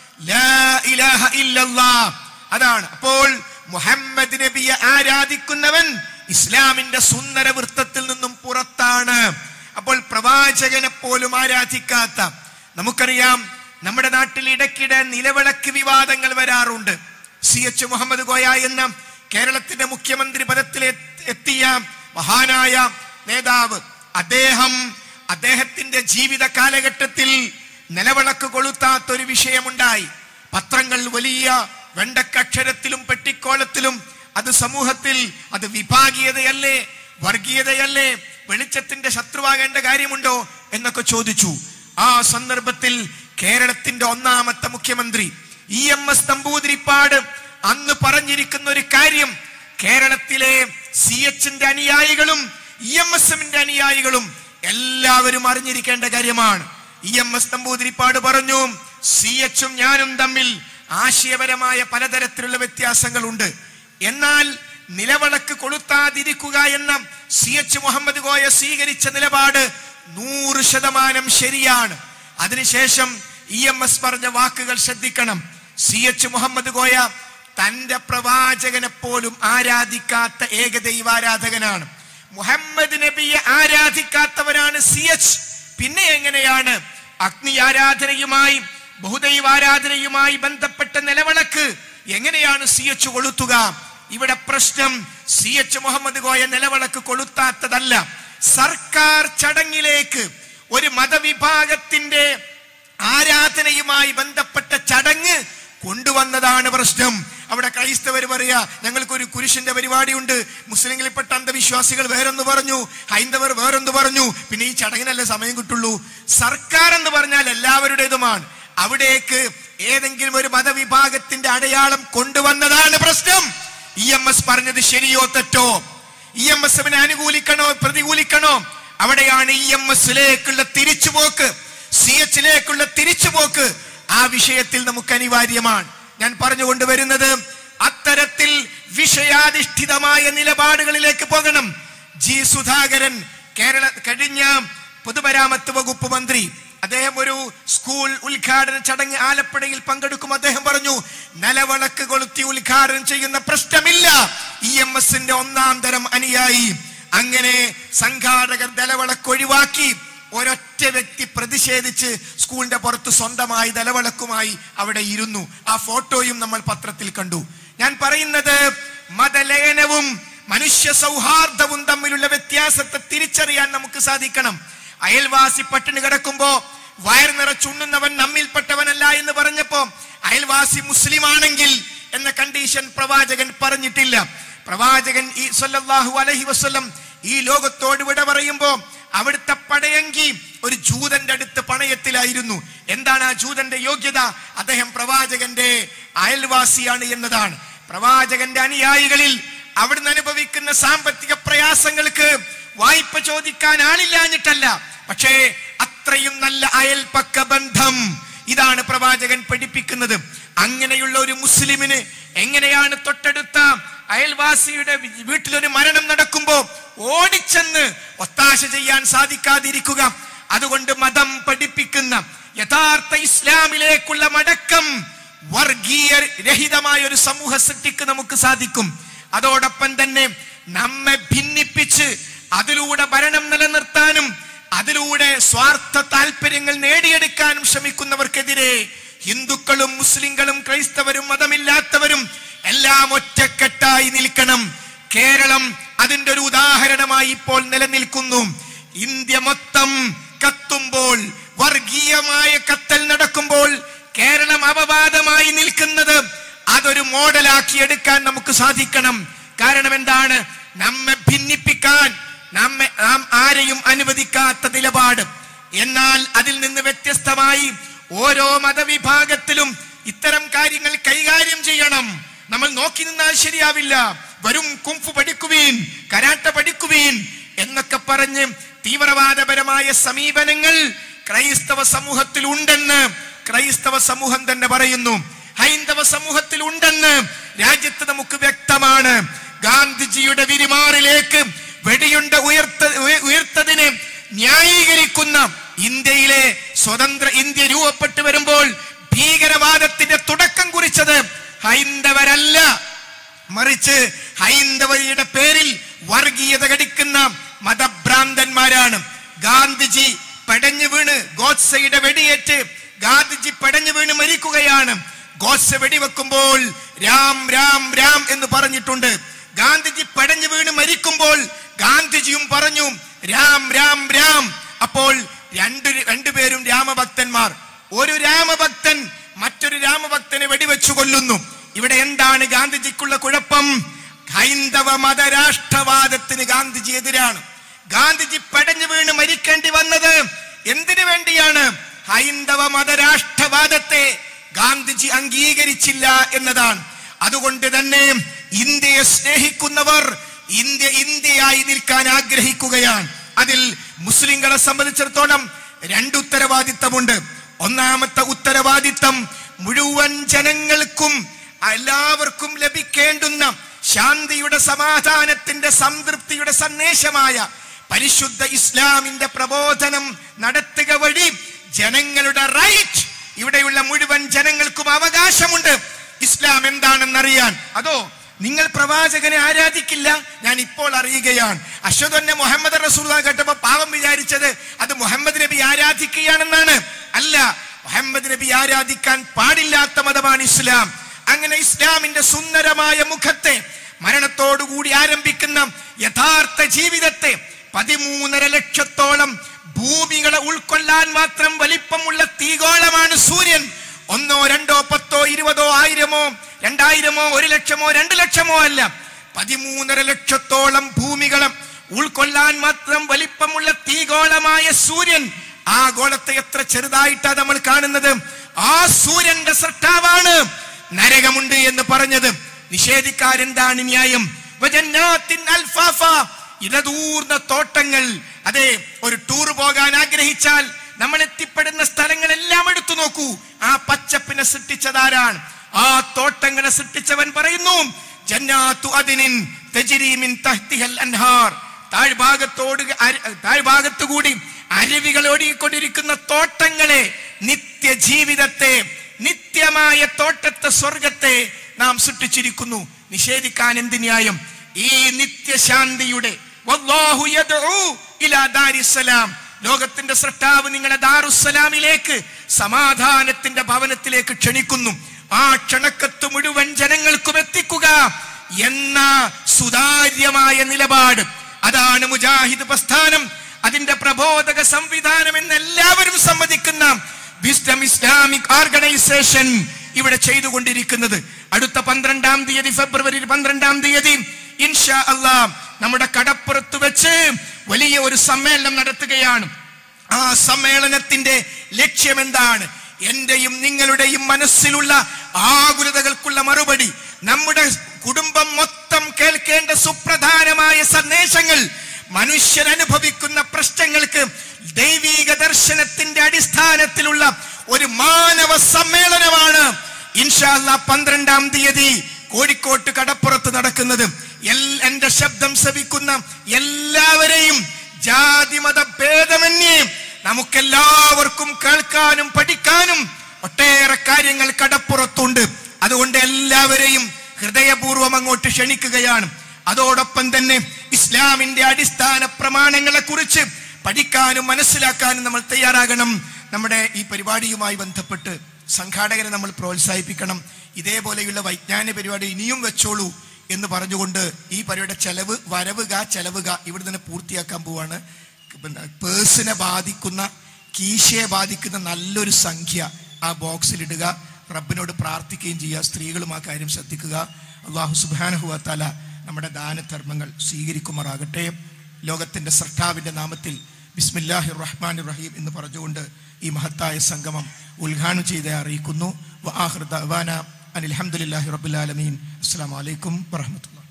ലാ ഇലാഹ ഇല്ലല്ലാ അതാണ് അപ്പോൾ മുഹമ്മദ് നബിയെ ആരാധിക്കുന്നവൻ ഇസ്ലാമിന്റെ സുന്ദര വൃത്തത്തിൽ നിന്നും പുറത്താണ് അപ്പോൾ പ്രവാചകനെ പോലും ആരാധിക്കാത്ത നമുക്കറിയാം നമ്മുടെ നാട്ടിൽ ഇടയ്ക്കിടെ നിലവിളക്ക് വിവാദങ്ങൾ വരാറുണ്ട് സി എച്ച് മുഹമ്മദ് കോയ എന്ന കേരളത്തിന്റെ മുഖ്യമന്ത്രി പദത്തിൽ എത്തിയ മഹാനായ നേതാവ് അദ്ദേഹം അദ്ദേഹത്തിന്റെ ജീവിത കാലഘട്ടത്തിൽ നിലവിളക്ക് കൊളുത്താത്ത ഒരു വിഷയമുണ്ടായി പത്രങ്ങൾ വലിയ വെണ്ടക്കക്ഷരത്തിലും പെട്ടിക്കോളത്തിലും അത് സമൂഹത്തിൽ അത് വിഭാഗീയതയല്ലേ വർഗീയതയല്ലേ വെളിച്ചത്തിന്റെ ശത്രുവാകേണ്ട കാര്യമുണ്ടോ എന്നൊക്കെ ചോദിച്ചു ആ സന്ദർഭത്തിൽ കേരളത്തിന്റെ ഒന്നാമത്തെ മുഖ്യമന്ത്രി ഇ എം എസ് നമ്പൂതിരിപ്പാട് അന്ന് പറഞ്ഞിരിക്കുന്ന ഒരു കാര്യം കേരളത്തിലെ സി എച്ചിന്റെ അനുയായികളും ഇ എം എസ് എമ്മിന്റെ അനുയായികളും എല്ലാവരും അറിഞ്ഞിരിക്കേണ്ട കാര്യമാണ് ഇ എം എസ് നമ്പൂതിരിപ്പാട് പറഞ്ഞു സി എച്ചും ഞാനും തമ്മിൽ ആശയപരമായ പലതരത്തിലുള്ള വ്യത്യാസങ്ങളുണ്ട് എന്നാൽ നിലവിളക്ക് കൊളുത്താതിരിക്കുക എന്ന സി എച്ച് മുഹമ്മദ് കോയ സ്വീകരിച്ച നിലപാട് നൂറ് ശതമാനം ശരിയാണ് അതിനുശേഷം ഇ എം എസ് പറഞ്ഞ വാക്കുകൾ ശ്രദ്ധിക്കണം സി എച്ച് മുഹമ്മദ് കോയ തന്റെ പ്രവാചകനെ പോലും ആരാധിക്കാത്ത ഏകദൈവാരാധകനാണ് മുഹമ്മദ് നബിയെ ആരാധിക്കാത്തവരാണ് സി എച്ച് പിന്നെ എങ്ങനെയാണ് അഗ്നി ആരാധനയുമായി ബഹുദൈവാരാധനയുമായി ബന്ധപ്പെട്ട നിലവിളക്ക് എങ്ങനെയാണ് സി എച്ച് കൊളുത്തുക ഇവിടെ പ്രശ്നം സി എച്ച് മുഹമ്മദ് കോയ നിലവിളക്ക് കൊളുത്താത്തതല്ല സർക്കാർ ചടങ്ങിലേക്ക് ഒരു മതവിഭാഗത്തിന്റെ ആരാധനയുമായി ബന്ധപ്പെട്ട ചടങ്ങ് കൊണ്ടുവന്നതാണ് പ്രശ്നം അവിടെ ക്രൈസ്തവർ പറയാ ഞങ്ങൾക്കൊരു കുരിശിന്റെ പരിപാടിയുണ്ട് മുസ്ലിങ്ങളിൽപ്പെട്ട അന്ധവിശ്വാസികൾ വേറൊന്ന് പറഞ്ഞു ഹൈന്ദവർ വേറൊന്ന് പറഞ്ഞു പിന്നെ ഈ ചടങ്ങിനല്ലേ സമയം കിട്ടുള്ളൂ സർക്കാർ എന്ന് പറഞ്ഞാൽ എല്ലാവരുടേതുമാണ് അവിടേക്ക് ഏതെങ്കിലും ഒരു മതവിഭാഗത്തിന്റെ അടയാളം കൊണ്ടുവന്നതാണ് പ്രശ്നം ഇ എം എസ് പറഞ്ഞത് ശരിയോ തെറ്റോ ഇ എം എസ് എമ്മിനെ അനുകൂലിക്കണോ പ്രതികൂലിക്കണോ അവിടെയാണ് ഇ എം എസിലേക്കുള്ള തിരിച്ചുപോക്ക് സി എച്ചിലേക്കുള്ള തിരിച്ചുപോക്ക് ആ വിഷയത്തിൽ നമുക്ക് അനിവാര്യമാണ് ഞാൻ പറഞ്ഞുകൊണ്ട് വരുന്നത് അത്തരത്തിൽ വിഷയാധിഷ്ഠിതമായ നിലപാടുകളിലേക്ക് പോകണം ജി സുധാകരൻ കേരള കഴിഞ്ഞ പൊതുമരാമത്ത് വകുപ്പ് മന്ത്രി അദ്ദേഹം ഒരു സ്കൂൾ ഉദ്ഘാടന ചടങ്ങ് ആലപ്പുഴയിൽ പങ്കെടുക്കും അദ്ദേഹം പറഞ്ഞു നിലവിളക്ക് കൊളുത്തി ഉദ്ഘാടനം ചെയ്യുന്ന പ്രശ്നമില്ല ഇ എം എസിന്റെ ഒന്നാം തരം അനുയായി അങ്ങനെ സംഘാടകർ നിലവിളക്ക് ഒഴിവാക്കി ഒരൊറ്റ വ്യക്തി പ്രതിഷേധിച്ച് സ്കൂളിന്റെ പുറത്ത് സ്വന്തമായി നിലവിളക്കുമായി അവിടെ ഇരുന്നു ആ ഫോട്ടോയും നമ്മൾ പത്രത്തിൽ കണ്ടു ഞാൻ പറയുന്നത് മതലയനവും മനുഷ്യ സൗഹാർദ്ദവും തമ്മിലുള്ള വ്യത്യാസത്തെ തിരിച്ചറിയാൻ നമുക്ക് സാധിക്കണം അയൽവാസി പട്ടിണി കിടക്കുമ്പോ വയർ നിറച്ചുണ്ണുന്നവൻ നമ്മിൽപ്പെട്ടവനല്ല എന്ന് പറഞ്ഞപ്പോ അയൽവാസി മുസ്ലിം ആണെങ്കിൽ എന്ന കണ്ടീഷൻ പ്രവാചകൻ പറഞ്ഞിട്ടില്ല പ്രവാചകൻ ഈ സല്ലല്ലാഹു അലൈഹി വസല്ലം ഈ ലോകത്തോട് വിട പറയുമ്പോ അവിടുത്തെ പടയങ്കി ഒരു ജൂതന്റെ അടുത്ത് പണയത്തിലായിരുന്നു എന്താണ് ആ ജൂതന്റെ യോഗ്യത അദ്ദേഹം പ്രവാചകന്റെ അയൽവാസിയാണ് എന്നതാണ് പ്രവാചകന്റെ അനുയായികളിൽ അവിടുന്ന് അനുഭവിക്കുന്ന സാമ്പത്തിക പ്രയാസങ്ങൾക്ക് വായ്പ ചോദിക്കാൻ ആളില്ലാഞ്ഞിട്ടല്ല പക്ഷേ അത്രയും നല്ല അയൽപക്ക ബന്ധം ഇതാണ് പ്രവാചകൻ പഠിപ്പിക്കുന്നത് അങ്ങനെയുള്ള ഒരു മുസ്ലിമിന് എങ്ങനെയാണ് തൊട്ടടുത്ത അയൽവാസിയുടെ വി- വീട്ടിലൊരു മരണം നടക്കുമ്പോ ഓടിച്ചെന്ന് ഒത്താശ ചെയ്യാൻ സാധിക്കാതിരിക്കുക അതുകൊണ്ട് മതം പഠിപ്പിക്കുന്ന യഥാർത്ഥ ഇസ്ലാമിലേക്കുള്ള മടക്കം വർഗീയ രഹിതമായ ഒരു സമൂഹ സൃഷ്ടിക്ക് നമുക്ക് സാധിക്കും അതോടൊപ്പം തന്നെ നമ്മെ ഭിന്നിപ്പിച്ച് അതിലൂടെ ഭരണം നിലനിർത്താനും അതിലൂടെ സ്വാർത്ഥ താല്പര്യങ്ങൾ നേടിയെടുക്കാനും ശ്രമിക്കുന്നവർക്കെതിരെ ഹിന്ദുക്കളും മുസ്ലിങ്ങളും ക്രൈസ്തവരും മതമില്ലാത്തവരും എല്ലാം ഒറ്റക്കെട്ടായി നിൽക്കണം കേരളം അതിന്റെ ഒരു ഉദാഹരണമായി ഇപ്പോൾ നിലനിൽക്കുന്നു ഇന്ത്യ മൊത്തം കത്തുമ്പോൾ വർഗീയമായ കത്തൽ നടക്കുമ്പോൾ കേരളം അപവാദമായി നിൽക്കുന്നത് അതൊരു മോഡലാക്കി എടുക്കാൻ നമുക്ക് സാധിക്കണം കാരണം എന്താണ് നമ്മെ ഭിന്നിപ്പിക്കാൻ നമ്മെ നാം ആരെയും അനുവദിക്കാത്ത നിലപാട് എന്നാൽ അതിൽ നിന്ന് വ്യത്യസ്തമായി ഓരോ മതവിഭാഗത്തിലും ഇത്തരം കാര്യങ്ങൾ കൈകാര്യം ചെയ്യണം നമ്മൾ നോക്കി നിന്നാൽ ശരിയാവില്ല വരും കുംഫു പഠിക്കുവീൻ കരാട്ട പഠിക്കുവീൻ എന്നൊക്കെ പറഞ്ഞ് തീവ്രവാദപരമായ സമീപനങ്ങൾ ക്രൈസ്തവ സമൂഹത്തിൽ ഉണ്ടെന്ന് ക്രൈസ്തവ സമൂഹം തന്നെ പറയുന്നു ഹൈന്ദവ സമൂഹത്തിൽ ഉണ്ടെന്ന് രാജ്യത്ത് നമുക്ക് വ്യക്തമാണ് ഗാന്ധിജിയുടെ വിരിമാറിലേക്ക് വെടിയുണ്ട ഉയർത്ത ഉയ- ഉയർത്തതിനെ ന്യായീകരിക്കുന്ന ഇന്ത്യയിലെ സ്വതന്ത്ര ഇന്ത്യ രൂപപ്പെട്ടു വരുമ്പോൾ ഭീകരവാദത്തിന്റെ തുടക്കം കുറിച്ചത് ഹൈന്ദവരല്ല മറിച്ച് ഹൈന്ദവരുടെ പേരിൽ വർഗീയത കടിക്കുന്ന മതഭ്രാന്തന്മാരാണ് ഗാന്ധിജി പടഞ്ഞു വീണ് ഗോഡ്സയുടെ വെടിയേറ്റ് ഗാന്ധിജി പടഞ്ഞു വീണ് മരിക്കുകയാണ് ഗോഡ്സെ വെടിവെക്കുമ്പോൾ രാം രാം രാം എന്ന് പറഞ്ഞിട്ടുണ്ട് ഗാന്ധിജി പടഞ്ഞു വീണ് മരിക്കുമ്പോൾ ഗാന്ധിജിയും പറഞ്ഞു രാം രാം രാം അപ്പോൾ രണ്ട് രണ്ടുപേരും രാമഭക്തന്മാർ ഒരു രാമഭക്തൻ മറ്റൊരു രാമഭക്തനെ വെടിവെച്ചു കൊല്ലുന്നു ഇവിടെ എന്താണ് ഗാന്ധിജിക്കുള്ള കുഴപ്പം ഹൈന്ദവ മതരാഷ്ട്രവാദത്തിന് ഗാന്ധിജി എതിരാണ് ഗാന്ധിജി പടഞ്ഞു വീണ് മരിക്കേണ്ടി വന്നത് എന്തിനു വേണ്ടിയാണ് ഹൈന്ദവ മതരാഷ്ട്രവാദത്തെ ഗാന്ധിജി അംഗീകരിച്ചില്ല എന്നതാണ് അതുകൊണ്ട് തന്നെ ഇന്ത്യയെ സ്നേഹിക്കുന്നവർ ഇന്ത്യ ഇന്ത്യയായി നിൽക്കാൻ ആഗ്രഹിക്കുകയാണ് അതിൽ മുസ്ലിങ്ങളെ സംബന്ധിച്ചിടത്തോളം രണ്ട് ഉത്തരവാദിത്തമുണ്ട് ഒന്നാമത്തെ ഉത്തരവാദിത്തം മുഴുവൻ ജനങ്ങൾക്കും എല്ലാവർക്കും ലഭിക്കേണ്ടുന്ന ശാന്തിയുടെ സമാധാനത്തിന്റെ സംതൃപ്തിയുടെ സന്ദേശമായ പരിശുദ്ധ ഇസ്ലാമിന്റെ പ്രബോധനം നടത്തുക വഴി ജനങ്ങളുടെ റൈറ്റ് ഇവിടെയുള്ള മുഴുവൻ ജനങ്ങൾക്കും അവകാശമുണ്ട് ഇസ്ലാം എന്താണെന്നറിയാൻ അതോ നിങ്ങൾ പ്രവാചകനെ ആരാധിക്കില്ല ഞാൻ ഇപ്പോൾ അറിയുകയാണ് അശ്വതന്നെ മുഹമ്മദ് റസൂൽ കേട്ടപ്പോ പാവം വിചാരിച്ചത് അത് മുഹമ്മദ് നബി ആരാധിക്കുകയാണെന്നാണ് അല്ല മുഹമ്മദ് നബി ആരാധിക്കാൻ പാടില്ലാത്ത മതമാണ് ഇസ്ലാം അങ്ങനെ ഇസ്ലാമിന്റെ സുന്ദരമായ മുഖത്തെ മരണത്തോടുകൂടി ആരംഭിക്കുന്ന യഥാർത്ഥ ജീവിതത്തെ പതിമൂന്നര ലക്ഷത്തോളം ഭൂമികളെ ഉൾക്കൊള്ളാൻ മാത്രം വലിപ്പമുള്ള തീഗോളമാണ് സൂര്യൻ ഒന്നോ രണ്ടോ പത്തോ ഇരുപതോ ആയിരമോ രണ്ടായിരമോ ഒരു ലക്ഷമോ രണ്ട് ലക്ഷമോ അല്ല പതിമൂന്നര ലക്ഷത്തോളം ഭൂമികളും ഉൾക്കൊള്ളാൻ മാത്രം വലിപ്പമുള്ള തീഗോളമായ സൂര്യൻ ആ ഗോളത്തെ എത്ര ചെറുതായിട്ടാ നമ്മൾ കാണുന്നത് ആ സൂര്യന്റെ സൃഷ്ടാവാണ് നരകമുണ്ട് എന്ന് പറഞ്ഞത് നിഷേധിക്കാരെന്താണ് ന്യായം വജന്നാത്തിൻ അൽഫാഫ ഇടതൂർന്ന തോട്ടങ്ങൾ അതെ ഒരു ടൂർ പോകാൻ ആഗ്രഹിച്ചാൽ നമ്മൾ എത്തിപ്പെടുന്ന സ്ഥലങ്ങളെല്ലാം എടുത്തു നോക്കൂ ആ പച്ചപ്പിനെ സൃഷ്ടിച്ചതാരാണ് ആ തോട്ടങ്ങളെ സൃഷ്ടിച്ചവൻ പറയുന്നു ജന്നാത്തു അതിനിൻ തജ്രീമിൻ തഹ്തിഹൽ അൻഹാർ താഴ്ഭാഗത്തോട് അര- താഴ്ഭാഗത്തു കൂടി അരുവികൾ ഒഴുകിക്കൊണ്ടിരിക്കുന്ന തോട്ടങ്ങളെ നിത്യ ജീവിതത്തെ നിത്യമായ തോട്ടത്തെ സ്വർഗത്തെ നാം സൃഷ്ടിച്ചിരിക്കുന്നു നിഷേധിക്കാൻ എന്ത് ന്യായം ഈ നിത്യശാന്തിയുടെ വല്ലാഹു യദ്ഉ ഇലാ ദാരിസ്സലാം ലോകത്തിന്റെ സൃഷ്ടാവ് നിങ്ങളെ ദാറുസ്സലാമിലേക്ക് സമാധാനത്തിന്റെ ഭവനത്തിലേക്ക് ക്ഷണിക്കുന്നു ആ ക്ഷണക്കത്ത് മുഴുവൻ ജനങ്ങൾക്കും എത്തിക്കുക എന്ന സുതാര്യമായ നിലപാട് അതാണ് മുജാഹിദ് പ്രസ്ഥാനം അതിന്റെ പ്രബോധക സംവിധാനം എന്ന് എല്ലാവരും സമ്മതിക്കുന്ന വിസ്ഡം ഇസ്ലാമിക് ഓർഗനൈസേഷൻ ഇവിടെ ചെയ്തുകൊണ്ടിരിക്കുന്നത് അടുത്ത പന്ത്രണ്ടാം തീയതി ഫെബ്രുവരി പന്ത്രണ്ടാം തീയതി ഇൻഷാ അള്ളാ നമ്മുടെ കടപ്പുറത്ത് വെച്ച് വലിയ ഒരു സമ്മേളനം നടത്തുകയാണ് ആ സമ്മേളനത്തിന്റെ ലക്ഷ്യം എന്താണ് എന്റെയും നിങ്ങളുടെയും മനസ്സിലുള്ള ആകുലതകൾക്കുള്ള മറുപടി നമ്മുടെ കുടുംബം മൊത്തം കേൾക്കേണ്ട സുപ്രധാനമായ സന്ദേശങ്ങൾ മനുഷ്യൻ അനുഭവിക്കുന്ന പ്രശ്നങ്ങൾക്ക് ദൈവീക ദർശനത്തിന്റെ അടിസ്ഥാനത്തിലുള്ള ഒരു മാനവ സമ്മേളനമാണ് ഇൻഷാല്ല പന്ത്രണ്ടാം തീയതി കോഴിക്കോട്ട് കടപ്പുറത്ത് നടക്കുന്നത് എൽ- എന്റെ ശബ്ദം ശ്രവിക്കുന്ന എല്ലാവരെയും ജാതി മത ഭേദമന്യേ നമുക്കെല്ലാവർക്കും കേൾക്കാനും പഠിക്കാനും ഒട്ടേറെ കാര്യങ്ങൾ കടപ്പുറത്തുണ്ട് അതുകൊണ്ട് എല്ലാവരെയും ഹൃദയപൂർവ്വം അങ്ങോട്ട് ക്ഷണിക്കുകയാണ് അതോടൊപ്പം തന്നെ ഇസ്ലാമിന്റെ അടിസ്ഥാന പ്രമാണങ്ങളെ കുറിച്ച് പഠിക്കാനും മനസ്സിലാക്കാനും നമ്മൾ തയ്യാറാകണം നമ്മുടെ ഈ പരിപാടിയുമായി ബന്ധപ്പെട്ട് സംഘാടകരെ നമ്മൾ പ്രോത്സാഹിപ്പിക്കണം ഇതേപോലെയുള്ള വൈജ്ഞാനിക പരിപാടി ഇനിയും വെച്ചോളൂ എന്ന് പറഞ്ഞുകൊണ്ട് ഈ പരിപാടിയുടെ ചെലവ് വരവുക ചെലവുക ഇവിടെ തന്നെ പൂർത്തിയാക്കാൻ പോവാണ് പിന്നെ പേഴ്സിനെ ബാധിക്കുന്ന കീശയെ ബാധിക്കുന്ന നല്ലൊരു സംഖ്യ ആ ബോക്സിൽ ഇടുക റബ്ബിനോട് പ്രാർത്ഥിക്കുകയും ചെയ്യുക സ്ത്രീകളും ആ കാര്യം ശ്രദ്ധിക്കുക അള്ളാഹു സുബാനഹുവത്താല നമ്മുടെ ദാനധർമ്മങ്ങൾ സ്വീകരിക്കുമാറാകട്ടെ ലോകത്തിന്റെ സർട്ടാവിന്റെ നാമത്തിൽ ബിസ്മില്ലാഹി റഹ്മാൻ റഹീം എന്ന് പറഞ്ഞുകൊണ്ട് ഈ മഹത്തായ സംഗമം ഉദ്ഘാടനം ചെയ്ത് അറിയിക്കുന്നു വആഖിർ ദഅവാന അനിൽ അഹമ്മദില്ലാഹി റബ്ബുൽ ആലമീൻ അസ്സലാമു അലൈക്കും വറഹ്മത്തുള്ളാഹി